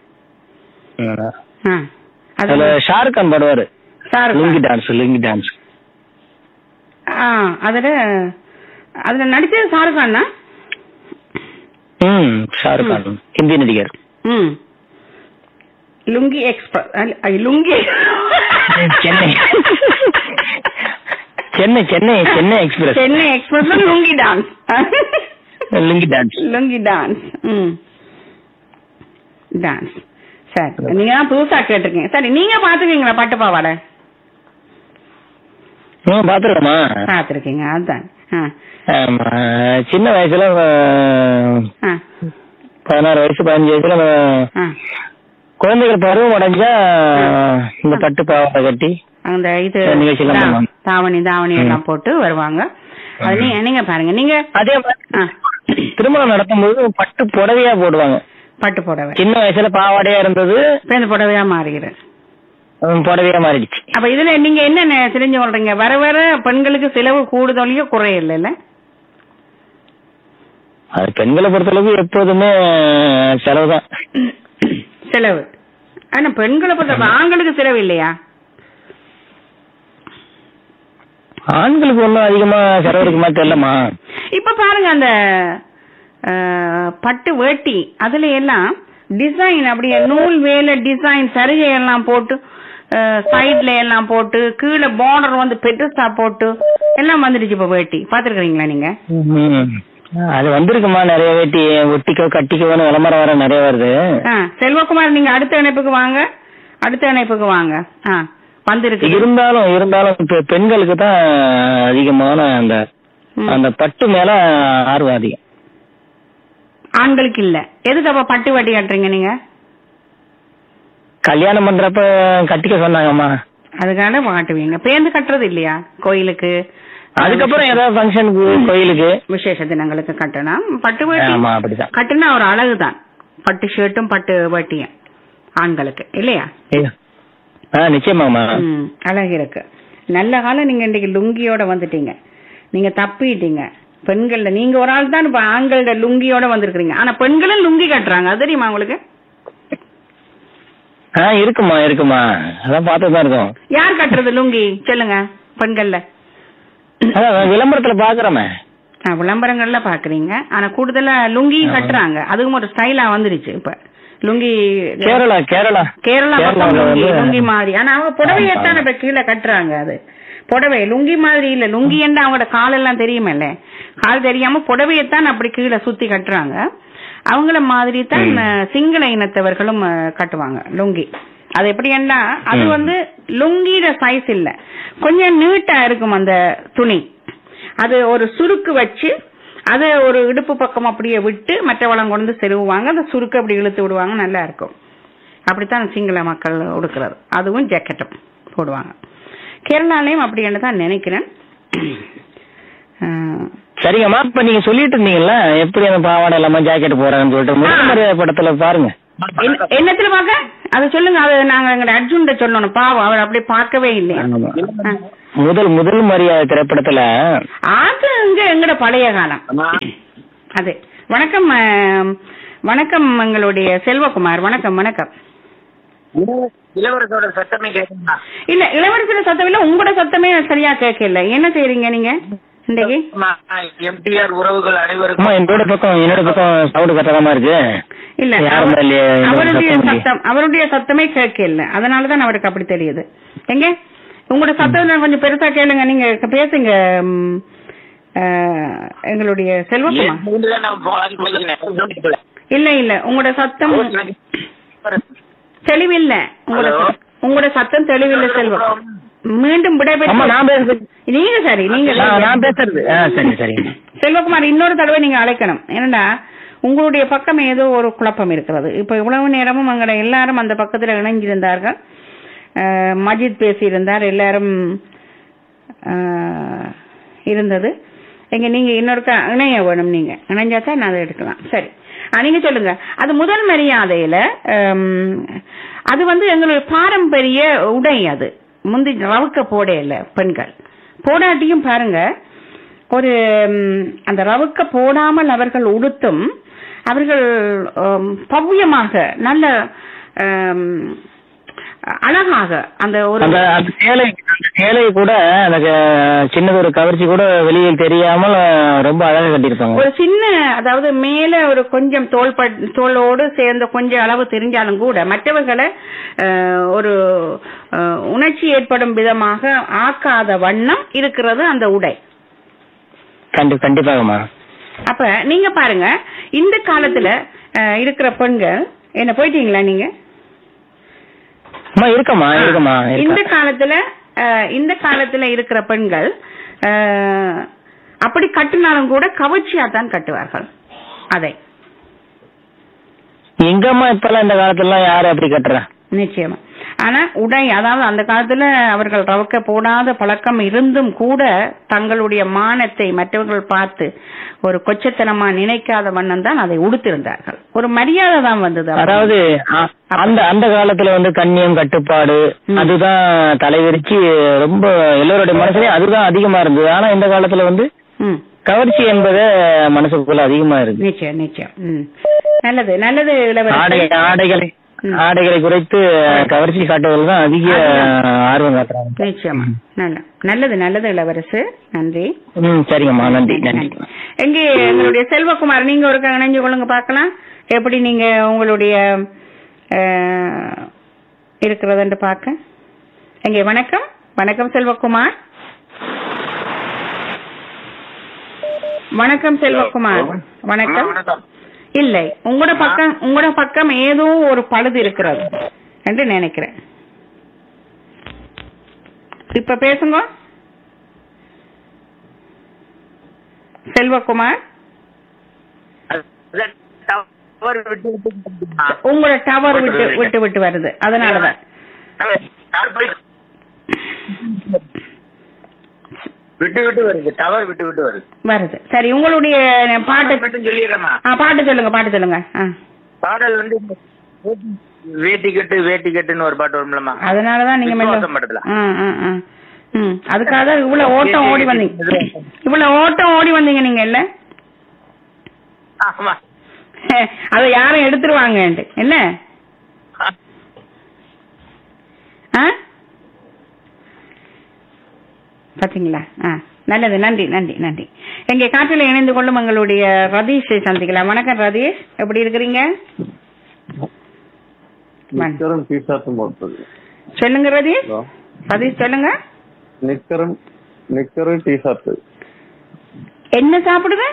ஆ. அது அதுல ஷாருக் கான் பாடுவாரு ஷாருக் லுங்கி கான். டான்ஸ் லுங்கி டான்ஸ் ஆ அதுல அதுல நடிச்சது ஷாருக் கானா ம் ஷாருக் கான் ஹிந்தி நடிகர் ம் லுங்கி எக்ஸ்பிரஸ் அல்ல, ஐ, lungi Chennai Chennai Chennai Chennai Express Chennai Express lungi dance lungi dance lungi dance ம் டான்ஸ் சரி நீங்க தான் புதுசா கேட்டிருக்கீங்க சரி நீங்க பாத்துக்கீங்களா பட்டு பாவாடை ம் பாத்துருக்கோமா பாத்துருக்கீங்க அதுதான் ஆ ஆமா சின்ன வயசுல அஹ், ஆ பதினாறு வயசு பதினஞ்சு வயசுல அஹ், ஆ குழந்தைகள் பருவம் அடைஞ்சா இந்த பட்டு பாவாடை கட்டி அந்த இது நிகழ்ச்சியெல்லாம் தா- பண்ணுவாங்க. தாவணி தாவணி எல்லாம் போட்டு வருவாங்க அது நீங்க நீங்க பாருங்க நீங்க அதே மாதிரி ஆ, திருமணம் நடத்தும்போது பட்டு புடவையா போடுவாங்க பட்டு புடவை சின்ன வயசுல பாவாடையா இருந்தது இப்ப இந்த புடவையா மாறுகிறது ஹம், புடவையா மாறிடுச்சு அப்ப இதுல நீங்க என்ன தெரிஞ்சு கொள்றீங்க வர வர பெண்களுக்கு செலவு கூடுதலையோ குறையில்ல அது பெண்களை பொறுத்தளவுக்கு எப்போதுமே செலவு தான் செலவு ஆனா பெண்களை பொறுத்த ஆண்களுக்கு செலவு இல்லையா ஆண்களுக்கு ஒன்றும் அதிகமா செலவு இருக்குமா தெரியலமா இப்ப பாருங்க அந்த அஹ், பட்டு வேட்டி அதுல எல்லாம் டிசைன் அப்படியே நூல் வேலை டிசைன் சரிகை எல்லாம் போட்டு சைட்ல எல்லாம் போட்டு கீழே பார்டர் வந்து பெருசா போட்டு எல்லாம் வந்துடுச்சு இப்ப வேட்டி பாத்துருக்கீங்களா நீங்க ம். அது வந்திருக்குமா நிறைய வேட்டி ஒட்டிக்கோ கட்டிக்கோன்னு விளம்பரம் வர நிறைய வருது ஆ, செல்வகுமார் நீங்க அடுத்த இணைப்புக்கு வாங்க அடுத்த இணைப்புக்கு வாங்க ஆ வந்திருக்கு இருந்தாலும் இருந்தாலும் இப்ப பெண்களுக்கு தான் அதிகமான அந்த ம். அந்த பட்டு மேல ஆர்வம் அதிகம் ஆண்களுக்கு இல்ல எதுக்கு அப்ப பட்டு வட்டி கட்டுறீங்க நீங்க கல்யாணம் பண்றப்ப கட்டிக்க சொன்னாங்கம்மா அதுக்காக காட்டுவீங்க பேருந்து கட்டுறது இல்லையா கோயிலுக்கு அதுக்கப்புறம் ஏதாவது ஃபங்க்ஷனுக்கு கோயிலுக்கு விசேஷ தினங்களுக்கு கட்டணும் பட்டு வேட்டி ஆமா அப்படிதான் கட்டுனா ஒரு அழகுதான் பட்டு ஷர்ட்டும் பட்டு வேட்டியும் ஆண்களுக்கு இல்லையா ஐயோ. ஆ நிச்சயமாமா ம், அழகு இருக்கு நல்ல காலம் நீங்க இன்னைக்கு லுங்கியோட வந்துட்டீங்க நீங்க தப்பிட்டீங்க பெண்கள்ல நீங்க ஒரு ஆள் தான் இப்ப ஆண்களோட லுங்கியோட வந்திருக்கீங்க ஆனா பெண்களும் லுங்கி கட்டுறாங்க அது தெரியுமா உங்களுக்கு ஆ இருக்குமா இருக்குமா அதான் பார்த்து தான் இருக்கோம் யார் கட்டுறது லுங்கி சொல்லுங்க பெண்கள்ல அதான் விளம்பரத்துல பாக்குறோமே ஆ, விளம்பரங்கள்ல பாக்குறீங்க ஆனா கூடுதலா லுங்கி கட்டுறாங்க அதுவும் ஒரு ஸ்டைலா வந்துருச்சு இப்ப லுங்கி கேரளா கேரளா கேரளா பக்கம் கேரளாவுல லுங்கி வந்து- லுங்கி மாதிரி ஆனா அவங்க புடவையத்தான் இப்ப கீழே கட்டுறாங்க அது புடவை லுங்கி மாதிரி இல்ல லுங்கி என்ன அவங்களோட கால் எல்லாம் தெரியுமல்ல கால் தெரியாம புடவையத்தான் அப்படி கீழே சுத்தி கட்டுறாங்க அவங்கள மாதிரி தான் அஹ், சிங்கள இனத்தவர்களும் அஹ், கட்டுவாங்க லுங்கி அது எப்படின்னா அது ம். வந்து லுங்கியோட சைஸ் இல்ல கொஞ்சம் நீட்டா இருக்கும் அந்த துணி அது ஒரு சுருக்கு வச்சு அதை ஒரு இடுப்பு பக்கம் அப்படியே விட்டு மற்றவளம் கொண்டு செருவுவாங்க அந்த சுருக்கு அப்படி இழுத்து விடுவாங்க நல்லா இருக்கும் அப்படித்தான் சிங்கள மக்கள் உடுக்கிறது அதுவும் ஜாக்கெட்டும் போடுவாங்க கேரளாலையும் அப்படின்னு தான் நினைக்கிறேன் ஆஹ், சரிங்கம்மா இப்ப நீங்க சொல்லிட்டு இருந்தீங்கல்ல எப்படி அந்த பாவாடை இல்லாம ஜாக்கெட் போறாங்கன்னு சொல்லிட்டு முதல் மரியாதை படத்துல பாருங்க என்ன- என்னத்துல பாக்க அதை சொல்லுங்க அது நாங்க எங்க அர்ஜுன்ட சொல்லணும் பாவம் அவர் அப்படி பார்க்கவே இல்லையா ஆமா. ஆ. முதல் முதல் மரியாதை திரைப்படத்துல அது இங்க எங்கட பழைய காலம் அது வணக்கம் ஆஹ், வணக்கம் எங்களுடைய செல்வகுமார் வணக்கம் வணக்கம் இளவரசோட சத்தமே கேட்குமா இல்ல இளவரசியோட சத்தம் இல்ல உங்களோட சத்தமே சரியா கேட்கல என்ன செய்றீங்க நீங்க இன்றைக்கு எம்டிஆர் உறவுகள் அம்மா அனைவருக்கும் என்னோட பக்கம் என்னோட பக்கம் சவுண்ட் கட்டதாமா இருக்கு இல்ல யாரும் அவர்- இல்லையே, இந்த அவருடைய சத்தம் இல்லையே. சத்தம் அவருடைய சத்தமே கேட்கல அதனாலதான் அவருக்கு அப்படி தெரியுது எங்க உங்களோட சத்தம் கொஞ்சம் பெருசா கேளுங்க நீங்க பேசுங்க ம், ஆஹ், எங்களுடைய செல்வகுமார் இல்ல இல்ல உங்களோட சத்தம் தெளிவில்ல உங்களோட Hello? சத்தம்- உங்களோட சத்தம் தெளிவில்ல செல்வம் மீண்டும் அம்மா விடைபெற்று நான் பேசுறது நீங்க சரி நீங்க ஆ, நான் பேசுறது ஆ, சரி சரிங்க செல்வகுமார் இன்னொரு தடவை நீங்க அழைக்கணும் ஏன்னா உங்களுடைய பக்கம் ஏதோ ஒரு குழப்பம் இருக்கிறது இப்ப இவ்வளவு நேரமும் அங்க எல்லாரும் அந்த பக்கத்துல இணைஞ்சிருந்தார்கள் அஹ், மஜித் பேசியிருந்தார் எல்லாரும் அஹ், இருந்தது எங்க நீங்க இன்னொருக்கா இணைய வேணும் நீங்க இணைஞ்சா தான் நான் அதை எடுக்கலாம் சரி ஆ, நீங்க சொல்லுங்க அது முதல் மரியாதையில ஹம், அது வந்து எங்களுடைய பாரம்பரிய உடை அது முந்தி ரவுக்க போடையில பெண்கள் போடாட்டியும் பாருங்க ஒரு ம், அந்த ரவுக்க போடாமல் அவர்கள் உடுத்தும் அவர்கள் ம், பவ்யமாக நல்ல ம், அழகாக அந்த ஒரு அந்த அந்த சேலை அந்த சேலை கூட அந்த க- சின்னது ஒரு கவர்ச்சி கூட வெளியில் தெரியாமல் அஹ், ரொம்ப அழகா கட்டியிருப்பாங்க ஒரு சின்ன அதாவது மேல ஒரு கொஞ்சம் தோல் பட்- தோலோடு சேர்ந்த கொஞ்சம் அளவு தெரிஞ்சாலும் கூட மற்றவர்களை அஹ், ஒரு அஹ், உணர்ச்சி ஏற்படும் விதமாக ஆக்காத வண்ணம் இருக்கிறது அந்த உடை கண்டி கண்டிப்பாகம்மா அப்ப நீங்க பாருங்க இந்த காலத்துல அஹ், இருக்கிற பெண்கள் என்ன போயிட்டீங்களா நீங்க அம்மா இருக்கம்மா இருக்கம்மா இந்த இருக்கா. காலத்துல அஹ், இந்த காலத்துல இருக்கிற பெண்கள் அஹ், அப்படி கட்டினாலும் கூட கவர்ச்சியா தான் கட்டுவார்கள் அதை எங்கம்மா இப்பெல்லாம் இந்த காலத்துல யாரு அப்படி கட்டுறா நிச்சயமா ஆனா உடை அதாவது அந்த காலத்துல அவர்கள் ரவக்க போடாத பழக்கம் இருந்தும் கூட தங்களுடைய மானத்தை மற்றவர்கள் பார்த்து ஒரு கொச்சத்தனமா நினைக்காத வண்ணம் தான் அதை உடுத்திருந்தார்கள் ஒரு மரியாதை தான் வந்தது அப்ப. அதாவது அ- அந்த அந்த காலத்துல வந்து கண்ணியம் கட்டுப்பாடு ம். அதுதான் தலைவிரிச்சு ரொம்ப எல்லோருடைய மனசுலயும் அதுதான் அதிகமா இருந்தது ஆனா இந்த காலத்துல வந்து ம் கவர்ச்சி என்பது மனசுக்குள்ள அதிகமா இருக்கு நிச்சயம் நிச்சயம் ம் நல்லது நல்லது ஆடை இளவரசி ஆடைகளை ம். ஆடைகளை குறைத்து கவர்ச்சி காட்டுவதில் தான் அதிக அதுதான். ஆர்வம் காட்டுறாங்க நிச்சயமா நல்ல நல்லது நல்லது இளவரசு நன்றி ம் சரிங்கம்மா நன்றி நன்றி எங்கே எங்களுடைய செல்வகுமார் நீங்க ஒரு இணைஞ்சு கொள்ளுங்க பார்க்கலாம் எப்படி நீங்க உங்களுடைய அஹ், இருக்கிறதுன்னு பார்க்க எங்கே வணக்கம் வணக்கம் செல்வகுமார் வணக்கம் செல்வகுமார் வணக்கம் இல்லை உங்களோட பக்கம் உங்களோட பக்கம் ஏதோ ஒரு பழுது இருக்கிறது என்று நினைக்கிறேன் இப்ப பேசுங்க செல்வகுமார் டவர் விட்டு விட்டு கேக்குதுமா. உங்களோட டவர் விட்டு விட்டு விட்டு வருது அதனாலதான் டவர் போய்- விட்டு விட்டு வருது டவர் விட்டு விட்டு வருது வருது சரி உங்களுடைய பாட்டு மட்டும் சொல்லிடுறேம்மா ஆ, பாட்டு சொல்லுங்க பாட்டு சொல்லுங்க ஆ. பாடல் வந்து இந்த வேட்டி- வேட்டி கட்டு வேட்டி கட்டுன்னு ஒரு பாட்டு வரும்லம்மா அதனாலதான் நீங்க மெல்ல விசுவாசம் படத்துல. ஆ, ஆ, ஆ. ம் அதுக்காக தான் இவ்வளவு ஓட்டம் ஓடி வந்தீங்க இவ்வளவு ஓட்டம் ஓடி வந்தீங்க நீங்க இல்ல ஆமா அதை யாரும் எடுத்துருவாங்க என்ன ஆ பாத்தீங்களா ஆ நல்லது நன்றி நன்றி நன்றி எங்க காற்றில் இணைந்து கொள்ளும் எங்களுடைய ரதீஷை சந்திக்கலாம் வணக்கம் ரதீஷ் எப்படி இருக்கிறீங்க நிக்கரும் டீஷர்ட்டும் போட்டது சொல்லுங்க ரதீஷ் ரதீஷ் சொல்லுங்க நிக்கரும் நிக்கரும் டீஷர்ட் என்ன சாப்பிடுவேன்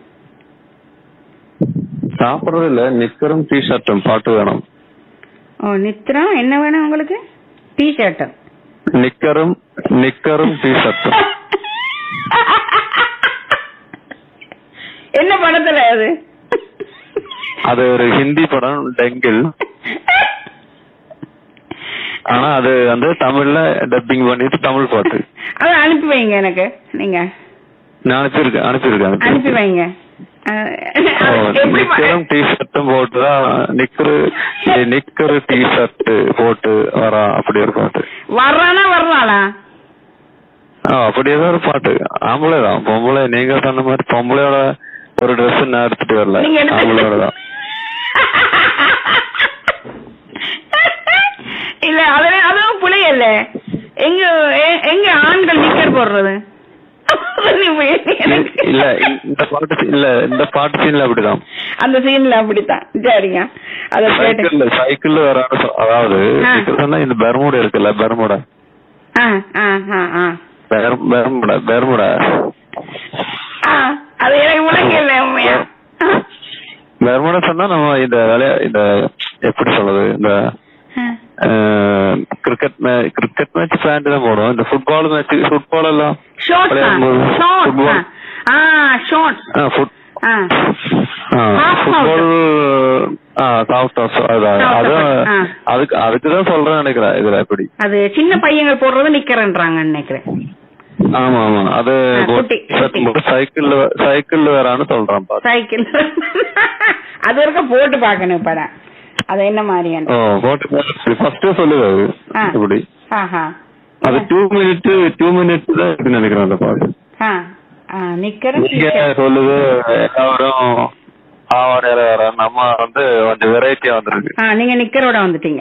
சாப்பிடுறது இல்ல நிக்கரும் டீஷர்ட்டும் பாட்டு வேணும் ஓ நித்திரம் என்ன வேணும் உங்களுக்கு டி ஷர்ட் நிக்கரும் நிக்கரும் டீஷர்ட்டும் என்ன படத்துல அது அது ஒரு ஹிந்தி படம் டெங்கில் ஆனா அது வந்து தமிழ்ல டப்பிங் பண்ணிட்டு தமிழ் பாட்டு அதை அனுப்பி வைங்க எனக்கு நீங்க நான் அனுப்பியிருக்கேன் அனுப்பியிருக்கேன் அனுப்பி அனுப்பியிருக்கேன். வைங்க அஹ், ஓ, அது எப்படி ப- நிக்கரும் டி ஷர்ட்டும் போட்டு தான் நிக்கரு நிக்கரு டி ஷர்ட் போட்டு வரான் அப்படி ஒரு பாட்டு வர்றானா வர்றாளா ஆ, அப்படி ஏதோ ஒரு பாட்டு ஆம்பளை தான் பொம்பளை நீங்க சொன்ன மாதிரி பொம்பளையோட ஒரு Dress நான் எடுத்துட்டு வரல நீங்க எடுத்து- ஆம்பளையோட தான் இல்ல அதுல அதுவும் புளியல்ல எங்க எ- எங்க ஆண்கள் நிக்கர் போடுறது நீ போய் எனக்கு- இல்ல இந்த பாட்டு இல்ல இந்த பாட்டு சீன்ல அப்படிதான் அந்த சீன்ல அப்படித்தான் சரிங்க அத கேட்டு சைக்கிள்ல சைக்கிள்ல வரான்னு சொ- அதாவது ஆ. நிக்கர் சொன்னா இந்த பெர்முடா இருக்குல்ல பெர்முடா ஆ ஆ ஆ ஆ பெர்- பெர்முடா பெர்முடா ஆ, அது எனக்கு முழங்கல உண்மையா பெர்முடா சொன்னா நம்ம இந்த விளையா இந்த எப்படி சொல்றது இந்த கிரிக்கெட் கிரிக்கெட் மேட்ச் பேண்ட் தான் போடுவோம் இந்த ஃபுட்பால் மேட்ச் ஃபுட்பால் எல்லாம் ஷார்ட்ஸ் விளையாடும்போது ஷார்ட்ஸ் football. ஆ ஷார்ட்ஸ் ஆ, foot- ஆ ஆ, Half ஃபுட்பால் ஆ சாஃப்ட் ஹவுஸ் அதான் Soft அதான் house, ஆ. அதுக்கு அதுக்கு தான் சொல்றேன் நினைக்கிறேன் இதுல எப்படி அது சின்ன பையங்க போடுறது நிக்கிறன்றாங்க நினைக்கிறேன் ஆமா ஆமா அது ஆ, குட்டி, குட்டி. சைக்கிள்ல சைக்கிள்ல வரான்னு சொல்றான் பாத்து சைக்கிள் அது வரைக்கும் போட்டு பார்க்கணும் இப்ப நான். அது என்ன மாதிரியான ஓ போட்டு ஃபர்ஸ்டே சொல்லுது அது ஆ. இப்படி ஆஹா அது டூ மினிட் டூ மினிட் தான் இருக்குன்னு நினைக்கிறேன் அந்த பாட்டு ஆ ஆ நிக்கிறேன் இங்க சொல்லுது எல்லாரும் ஆவாடையில வர நம்ம வந்து கொஞ்சம் வெரைட்டியா வந்திருக்கு ஆ நீங்க நிக்கரோட வந்துட்டீங்க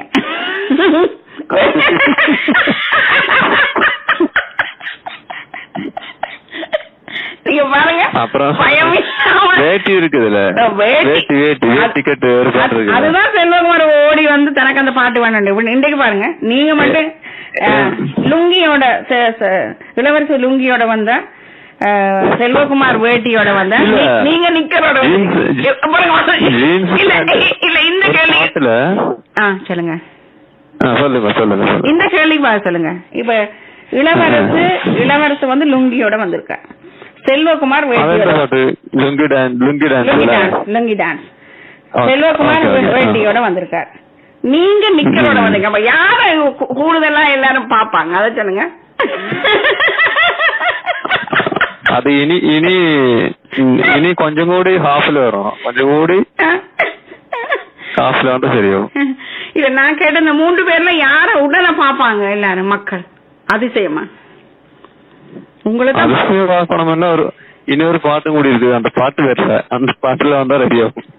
நீங்க பாருங்க அப்புறம் பயம் இல்லாம வேட்டி இருக்குதுல்ல வேட்டி. வேட்டி வேட்டி வேட்டி கட்டு ஒரு பாட்டு அது- இருக்கு அதுதான் செல்வகுமார் ஓடி வந்து தனக்கு அந்த பாட்டு வேணும் இப்ப இன்றைக்கு பாருங்க நீங்க மட்டும் அஹ், லுங்கியோட ச- ச- இளவரசி லுங்கியோட வந்த அஹ், செல்வகுமார் வேட்டியோட வந்த இல்ல. நீ- நீங்க நிக்கரோட வந்து- Jeans- இ- பாருங்க, பாருங்க. ஜீன்ஸ் இல்ல பேண்ட். இல்ல இந்த ஒரு கேள்வி பாட்டுல ஆ சொல்லுங்க ஆ, சொல்லுங்க சொல்லுங்க சொல்லுங்க இந்த கேள்விக்கு பதில் சொல்லுங்க இப்ப இளவரசு இளவரசு வந்து லுங்கியோட வந்திருக்க செல்வகுமார் அவன் வேட்டியோட என்ன பாட்டு lungi dance lungi lungi dance dance lungi dance Okay, Selvakumar okay, okay. வேட்டியோட வந்திருக்கார் நீங்க நிக்கரோட வந்தீங்க அப்ப யார கூ- கூடுதலா எல்லாரும் பாப்பாங்க அதை சொல்லுங்க அது இனி இனி இனி கொஞ்சம் கூடி ஹாஃப்ல வரும் கொஞ்சம் கூடி ஹாஃப்ல வந்து சரியாகும் இல்ல நான் கேட்ட இந்த மூன்று பேர்ல யார உடனே பாப்பாங்க எல்லாரும் மக்கள் அதிசயமா உங்களை தான் அதிசயம் பார்க்கணும்னா ஒரு இன்னொரு பாட்டு கூடி இருக்குது அந்த பாட்டு வரல அந்த பாட்டுல வந்தா ரெடியாகும்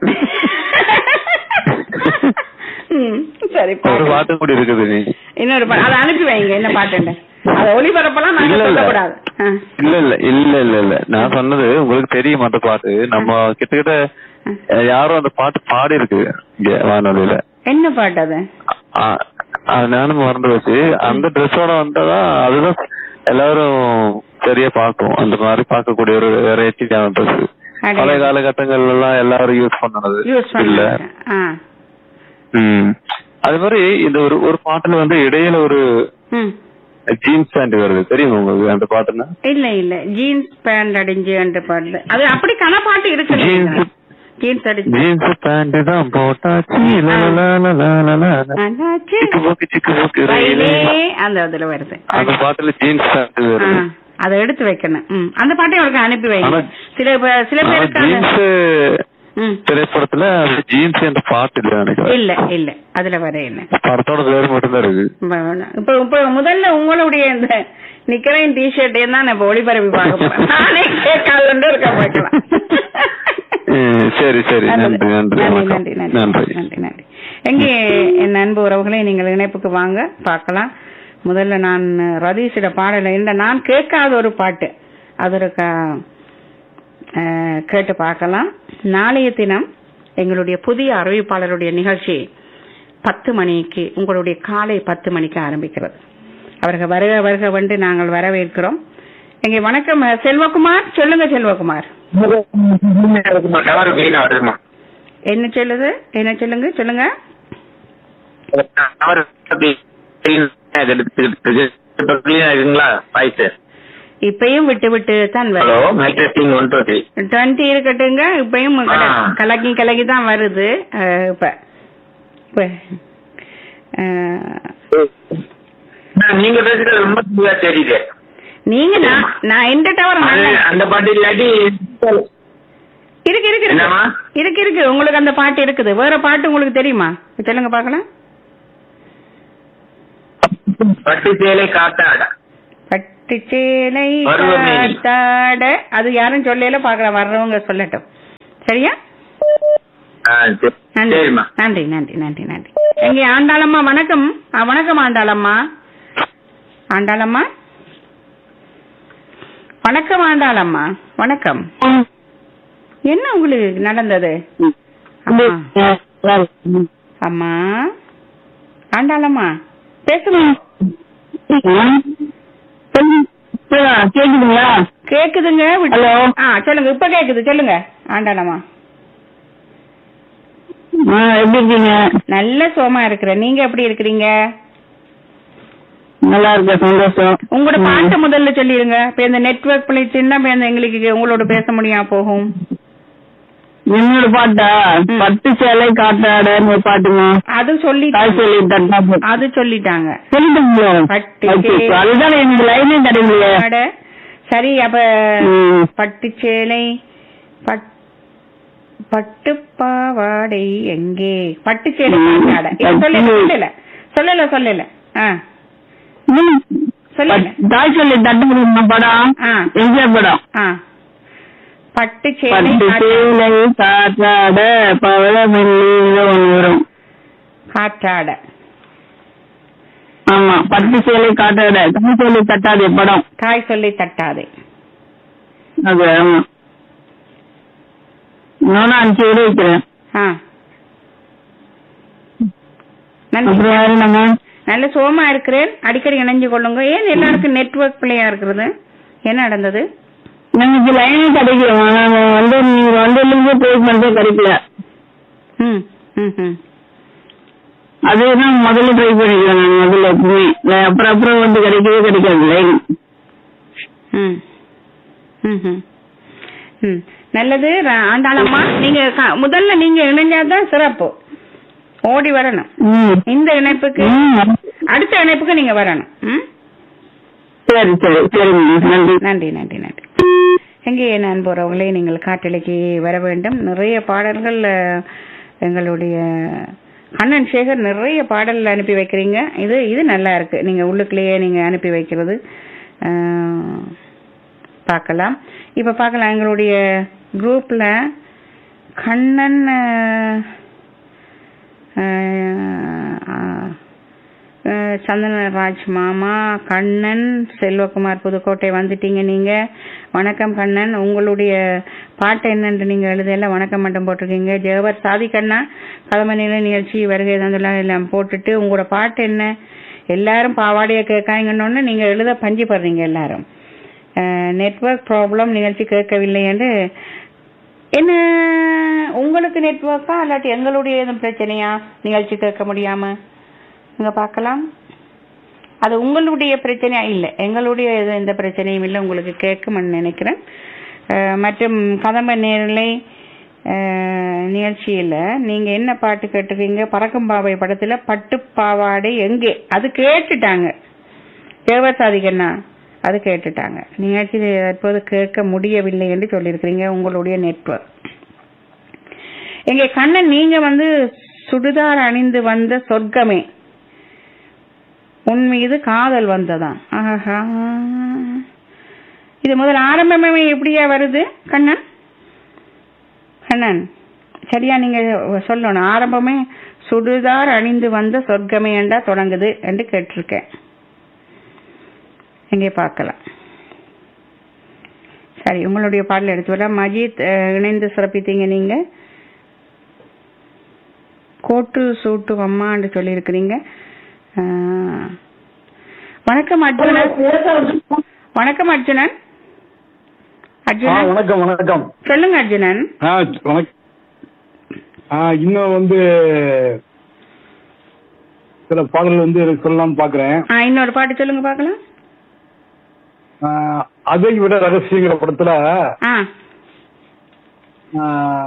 ம், சரி ஒரு பாருங்க. பாட்டு கூடி இருக்குது நீ இன்னொரு பாட்டு அதை அனுப்பி வைங்க என்ன பாட்டுன்னு அதை ஒளிபரப்பெல்லாம் நாங்க இல்ல, இல்ல. சொல்லக்கூடாது ஆ. இல்ல இல்ல இல்ல இல்ல இல்ல நான் சொன்னது உங்களுக்கு தெரியும் அந்த பாட்டு நம்ம கிட்டத்தட்ட அஹ், யாரும் அந்த பாட்டு பாடி இருக்கு இங்க வானொலியில என்ன பாட்டு அது ஆ- அது நானும் மறந்து வச்சு அந்த ட்ரெஸ்ஸோட வந்தாதான் அதுதான் எல்லாரும் சரியா பார்க்கும் அந்த மாதிரி பார்க்கக்கூடிய ஒரு வெரைட்டியான ட்ரெஸ் அடே. பழைய காலகட்டங்கள்ல எல்லாம் எல்லாரும் யூஸ் பண்ணது யூஸ் இல்ல பண்ண ஆ ம் அது மாதிரி இந்த ஒரு ஒரு பாட்டுல வந்து இடையில ஒரு ம் ஜீன்ஸ் பேண்ட் வருது தெரியுமா உங்களுக்கு அந்த பாட்டுன்னா இல்ல இல்ல ஜீன்ஸ் பேண்ட் அடிஞ்சு அந்த பாட்டு அது அப்படி கன பாட்டு இருக்கு ஜீன்ஸ் ஜீன்ஸ் அடிஞ்சு ஜீன்ஸ் பேண்ட் தான் போட்டாச்சு லலலலலலலல. அண்ணாச்சி. சிக்கு போக்கு சிக்கு போக்கு ரயிலே ரயிலே. அந்த அதுல வருது அந்த பாட்டுல ஜீன்ஸ் பேண்ட் ஆ, வருது அதை எடுத்து வைக்கணும் ம் அந்த பாட்டை அவருக்கு அனுப்பி வைங்க ஆனா- சில பே- சில ஆனா பேருக்கு அந்த- ஜீன்ஸ் ம் திரைப்படத்துல அது ஜீன்ஸ் என்ற பாட்டு இல்ல நினைக்கிறேன் இல்ல இல்ல அதுல வர இல்ல படத்தோட பேர் மட்டும்தான் இருக்கு வேணாம். இப்ப இப்ப முதல்ல உங்களுடைய இந்த நிக்கரையும் டிஷர்ட்டையும் தான் நான் இப்ப ஒளிபரப்பி பார்க்க போறேன் நானே கேட்காதுன்னு இருக்க பார்க்கலாம் ம், சரி சரி நன்றி நன்றி நன்றி வணக்கம். நன்றி நன்றி நன்றி நன்றி நன்றி எங்கே என் அன்பு உறவுகளை நீங்கள் இணைப்புக்கு வாங்க பார்க்கலாம் முதல்ல நான் ரதீஷிட பாடல இந்த நான் கேட்காத ஒரு பாட்டு அது இருக்க அஹ், கேட்டு பார்க்கலாம் நாளைய தினம் எங்களுடைய புதிய அறிவிப்பாளருடைய நிகழ்ச்சி பத்து மணிக்கு உங்களுடைய காலை பத்து மணிக்கு ஆரம்பிக்கிறது அவர்கள் வருக வருக வந்து நாங்கள் வரவேற்கிறோம் எங்க வணக்கம் அஹ், செல்வகுமார் சொல்லுங்க செல்வகுமார் டவர் கிளீனா வருதுமா என்ன சொல்லுது என்ன சொல்லுங்க சொல்லுங்க டவர் கிளீனா இருக்குங்களா வாய்ஸ் இப்பயும் விட்டு விட்டு தான் ஹலோ வருது mike testing one two three twenty இருக்கட்டுங்க இப்பயும் கல- ஆ. கலக்கி கலக்கி தான் வருது அஹ், இப்ப இப்ப அஹ், நீங்க பேசுறது ரொம்ப தெளிவா தெரியுது நீங்க நான் நான் எந்த டவர் அது நல்ல அந்த பாட்டு இல்லாட்டி இருக்கு இருக்கு என்னம்மா? இருக்கு இருக்கு இருக்கு உங்களுக்கு அந்த பாட்டு இருக்குது வேற பாட்டு உங்களுக்கு தெரியுமா சொல்லுங்க பாக்கலாம் பட்டு சேலை காத்தாட பட்டு சேலை பருவமேனி. காத்தாட அது யாரும் சொல்லல பாக்கலாம் வர்றவங்க சொல்லட்டும் சரியா ஆ, சரி. நன்றி சரிம்மா நன்றி நன்றி நன்றி நன்றி எங்க ஆண்டாளம்மா வணக்கம் ஆ, வணக்கம் ஆண்டாளம்மா ஆண்டாளம்மா வணக்கம் ஆண்டாளம்மா வணக்கம் என்ன உங்களுக்கு நடந்தது அம்மா அம்மா ஆண்டாளம்மா பேசுங்க கேக்குதுங்களா கேக்குதுங்க விட்டு- ஹலோ. ஆ சொல்லுங்க இப்ப கேக்குது சொல்லுங்க ஆண்டாளம்மா எப்படி இருக்கீங்க நல்ல சோமா இருக்கிறேன் நீங்க எப்படி இருக்கிறீங்க நல்லா இருக்க சந்தோஷம் உங்களோட பாட்டை முதல்ல சொல்லிருங்க இப்ப இந்த நெட்வொர்க் பிள்ளைச்சுன்னா இப்ப இந்த எங்களுக்கு உங்களோட பேச முடியாம போகும் என்னோட பாட்டா ம். பட்டு சேலை காட்டாடன்னு ஒரு பாட்டுங்க அது தாய் சொல்லிட்டாங்க சொல்லி தட்டா அது சொல்லிட்டாங்க சொல்லிட்டீங்களா பட்டு அச்சோ, சேலை. அதுதான் எனக்கு லைனே கிடைக்கலையே அட, சரி அப்ப ம். பட்டு சேலை பட்- பட்டு பாவாடை எங்கே பட்டு சேலை பாவாடை இது சொல்லல சொல்லல சொல்லல சொல்லல ஆ ம். சொல்லுங்க. தாய் சொல்லி தட்டு கொடுக்கணுமா படம் ஆ. எம்ஜிஆர் படம் ஆ பட்டு சேலை பட்டு காற்று- சேலை காற்றாட பவள மெல்லிய ஒண்ணு வரும் காற்றாட ஆமா பட்டு சேலை காற்றாட தாய் சொல்லி தட்டாதே படம் தாய் சொல்லி தட்டாதே அது ஆமா நானும் அஞ்சு விட வைக்கிறேன் ஆ நன்றி அப்புறம் யாரு நம்ம நல்ல சுகமா இருக்கிறேன் அடிக்கடி இணைஞ்சு கொள்ளுங்க ஏன் எல்லாருக்கும் நெட்வொர்க் பிள்ளையா இருக்கிறது என்ன நடந்தது நமக்கு லைன் கிடைக்கல நாங்க வந்து நீங்க வந்ததுலேருந்து ட்ரீட்மெண்ட்டே கிடைக்கல ம் ம் ம் அதுதான் முதல்ல ட்ரை பண்ணிக்கிறேன் நான் முதல்ல எப்பவுமே இல்ல, அப்புறம் அப்புறம் வந்து கிடைக்கவே கிடைக்காது லைன் ம் ம் ம் ம் நல்லது ர- ஆண்டாளம்மா நீங்க க- முதல்ல நீங்க இணைஞ்சாதான் சிறப்பு ஓடி வரணும் ம். இந்த இணைப்புக்கு ம். அடுத்த இணைப்புக்கு நீங்க வரணும் ம் சரி சரி சரிங்க நன்றி நன்றி நன்றி நன்றி எங்கே நண்புறவங்களே நீங்கள் காட்டலைக்கு வர வேண்டும் நிறைய பாடல்கள் அஹ், எங்களுடைய அண்ணன் சேகர் நிறைய பாடல் அனுப்பி வைக்கிறீங்க இது இது நல்லா இருக்கு நீங்க உள்ளுக்குள்ளேயே நீங்க அனுப்பி வைக்கிறது அஹ், பார்க்கலாம் இப்ப பார்க்கலாம் எங்களுடைய குரூப்ல கண்ணன் அஹ், அஹ், அஹ், அஹ் சந்தனராஜ் மாமா கண்ணன் செல்வகுமார் புதுக்கோட்டை வந்துட்டீங்க நீங்க வணக்கம் கண்ணன் உங்களுடைய பாட்டு என்னன்னு நீங்க எழுதையில வணக்கம் மட்டும் போட்டிருக்கீங்க ஜெகவர் சாதி கண்ணா கதமணியில நிகழ்ச்சி வருகை தந்தெல்லாம் எல்லாம் போட்டுட்டு உங்களோட பாட்டு என்ன எல்லாரும் பாவாடைய கேட்காங்கன்னு நீங்க எழுத பஞ்சு படுறீங்க எல்லாரும் நெட்வொர்க் ப்ராப்ளம் நிகழ்ச்சி கேட்கவில்லை என்று என்ன உங்களுக்கு நெட்வொர்க்கா இல்லாட்டி எங்களுடைய எதுவும் பிரச்சனையா நிகழ்ச்சி கேட்க முடியாம இங்க பார்க்கலாம் அது உங்களுடைய பிரச்சனையா இல்ல எங்களுடைய எது எந்த பிரச்சனையும் இல்லை உங்களுக்கு கேட்கும்னு நினைக்கிறேன் அஹ், மற்றும் கதம்ப நேரலை நிகழ்ச்சியில நீங்க என்ன பாட்டு கேட்டிருக்கீங்க பறக்கும் பாவை படத்துல பட்டு பாவாடை எங்கே அது கேட்டுட்டாங்க தேவசாதிகண்ணா அது கேட்டுட்டாங்க நிகழ்ச்சி தற்போது கேட்க முடியவில்லை என்று சொல்லியிருக்கிறீங்க உங்களுடைய நெட்வொர்க் எங்க கண்ணன் நீங்க வந்து சுடிதார் அணிந்து வந்த சொர்க்கமே உன் மீது காதல் வந்ததாம் ஆஹா இது முதல் ஆரம்பமே எப்படியா வருது கண்ணன் கண்ணன் சரியா நீங்க சொல்லணும் ஆரம்பமே சுடிதார் அணிந்து வந்த சொர்க்கமே என்றா தொடங்குது என்று கேட்டிருக்கேன் எங்கே பார்க்கலாம் சரி உங்களுடைய பாடல் எடுத்து வர மஜித் அஹ், இணைந்து சிறப்பித்தீங்க நீங்க கோட்டு சூட்டு அம்மான்னு சொல்லியிருக்கிறீங்க அஹ், வணக்கம் அர்ஜுனன் வணக்கம் அர்ஜுனன் ஆ, அர்ஜுனன் வணக்கம் வணக்கம் சொல்லுங்க அர்ஜுனன் ஆ வணக்கம் ஆ இன்னும் வந்து சில பாடல் வந்து எனக்கு சொல்லலாம்னு பாக்குறேன் ஆ, இன்னொரு பாட்டு சொல்லுங்க பார்க்கலாம் ஆ, அதை விட ரகசியங்கிற படத்துல ஆ ஆ,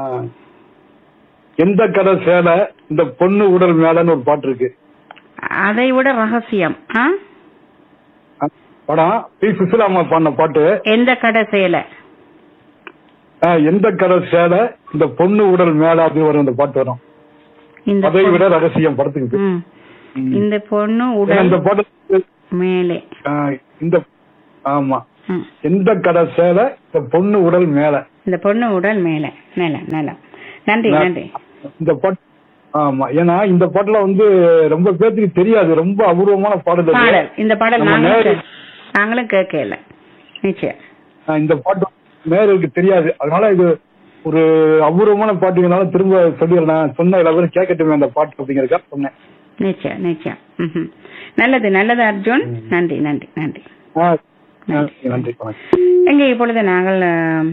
எந்த கதை சேலை இந்த பொண்ணு உடல் மேலன்னு ஒரு பாட்டு இருக்கு அதை விட ரகசியம் ஆ படம் பி சுசிலாமா பாடின பாட்டு எந்த கடை சேலை ஆஹ், எந்த கடை சேலை இந்த பொண்ணு உடல் மேல அப்படி வரும் அந்த பாட்டு வரும் இந்த அதை பொண்ணு- விட ரகசியம் படத்துக்கு ம். ம். இந்த பொண்ணு ஏன்னா உடல் இந்த பாட்டு மேலே ஆஹ், இந்த ஆமா ம். எந்த கடை சேலை இந்த பொண்ணு உடல் மேல இந்த பொண்ணு உடல் மேலே நில நிலம் நன்றி நான்- நன்றி இந்த பாட்டு ஆமா ஏன்னா இந்த பாட்டுல வந்து ரொம்ப பேத்துக்கு தெரியாது ரொம்ப அபூர்வமான பாடல் இது. பாடல் இந்த பாடல் நம்ம நாங்களும் நேரு- கே- நாங்களும் கேட்கல நிச்சயம் ஆஹ், இந்த பாட்டு நேருக்கு தெரியாது அதனால இது ஒரு அபூர்வமான பாட்டுங்கனால திரும்ப சொல்லிடுறேன் சொன்ன எல்லாரும் கேட்கட்டுமே அந்த பாட்டு அப்படிங்கறதுக்காக சொன்னேன் நிச்சயம் நிச்சயம் ம்ஹும். நல்லது நல்லது அர்ஜுன் நன்றி நன்றி நன்றி ஆஹ், ஆஹ், நன்றி வணக்கம் எங்கே இப்பொழுது நாங்கள் ஆம்,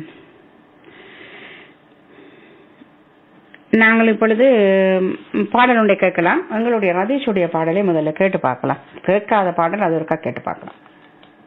நாங்கள் இப்பொழுது ம், பாடல் ஒன்றை கேட்கலாம் எங்களுடைய ரதீஷுடைய பாடலை முதல்ல கேட்டு பார்க்கலாம் கேட்காத பாடல் அது ஒருக்கா கேட்டு பார்க்கலாம்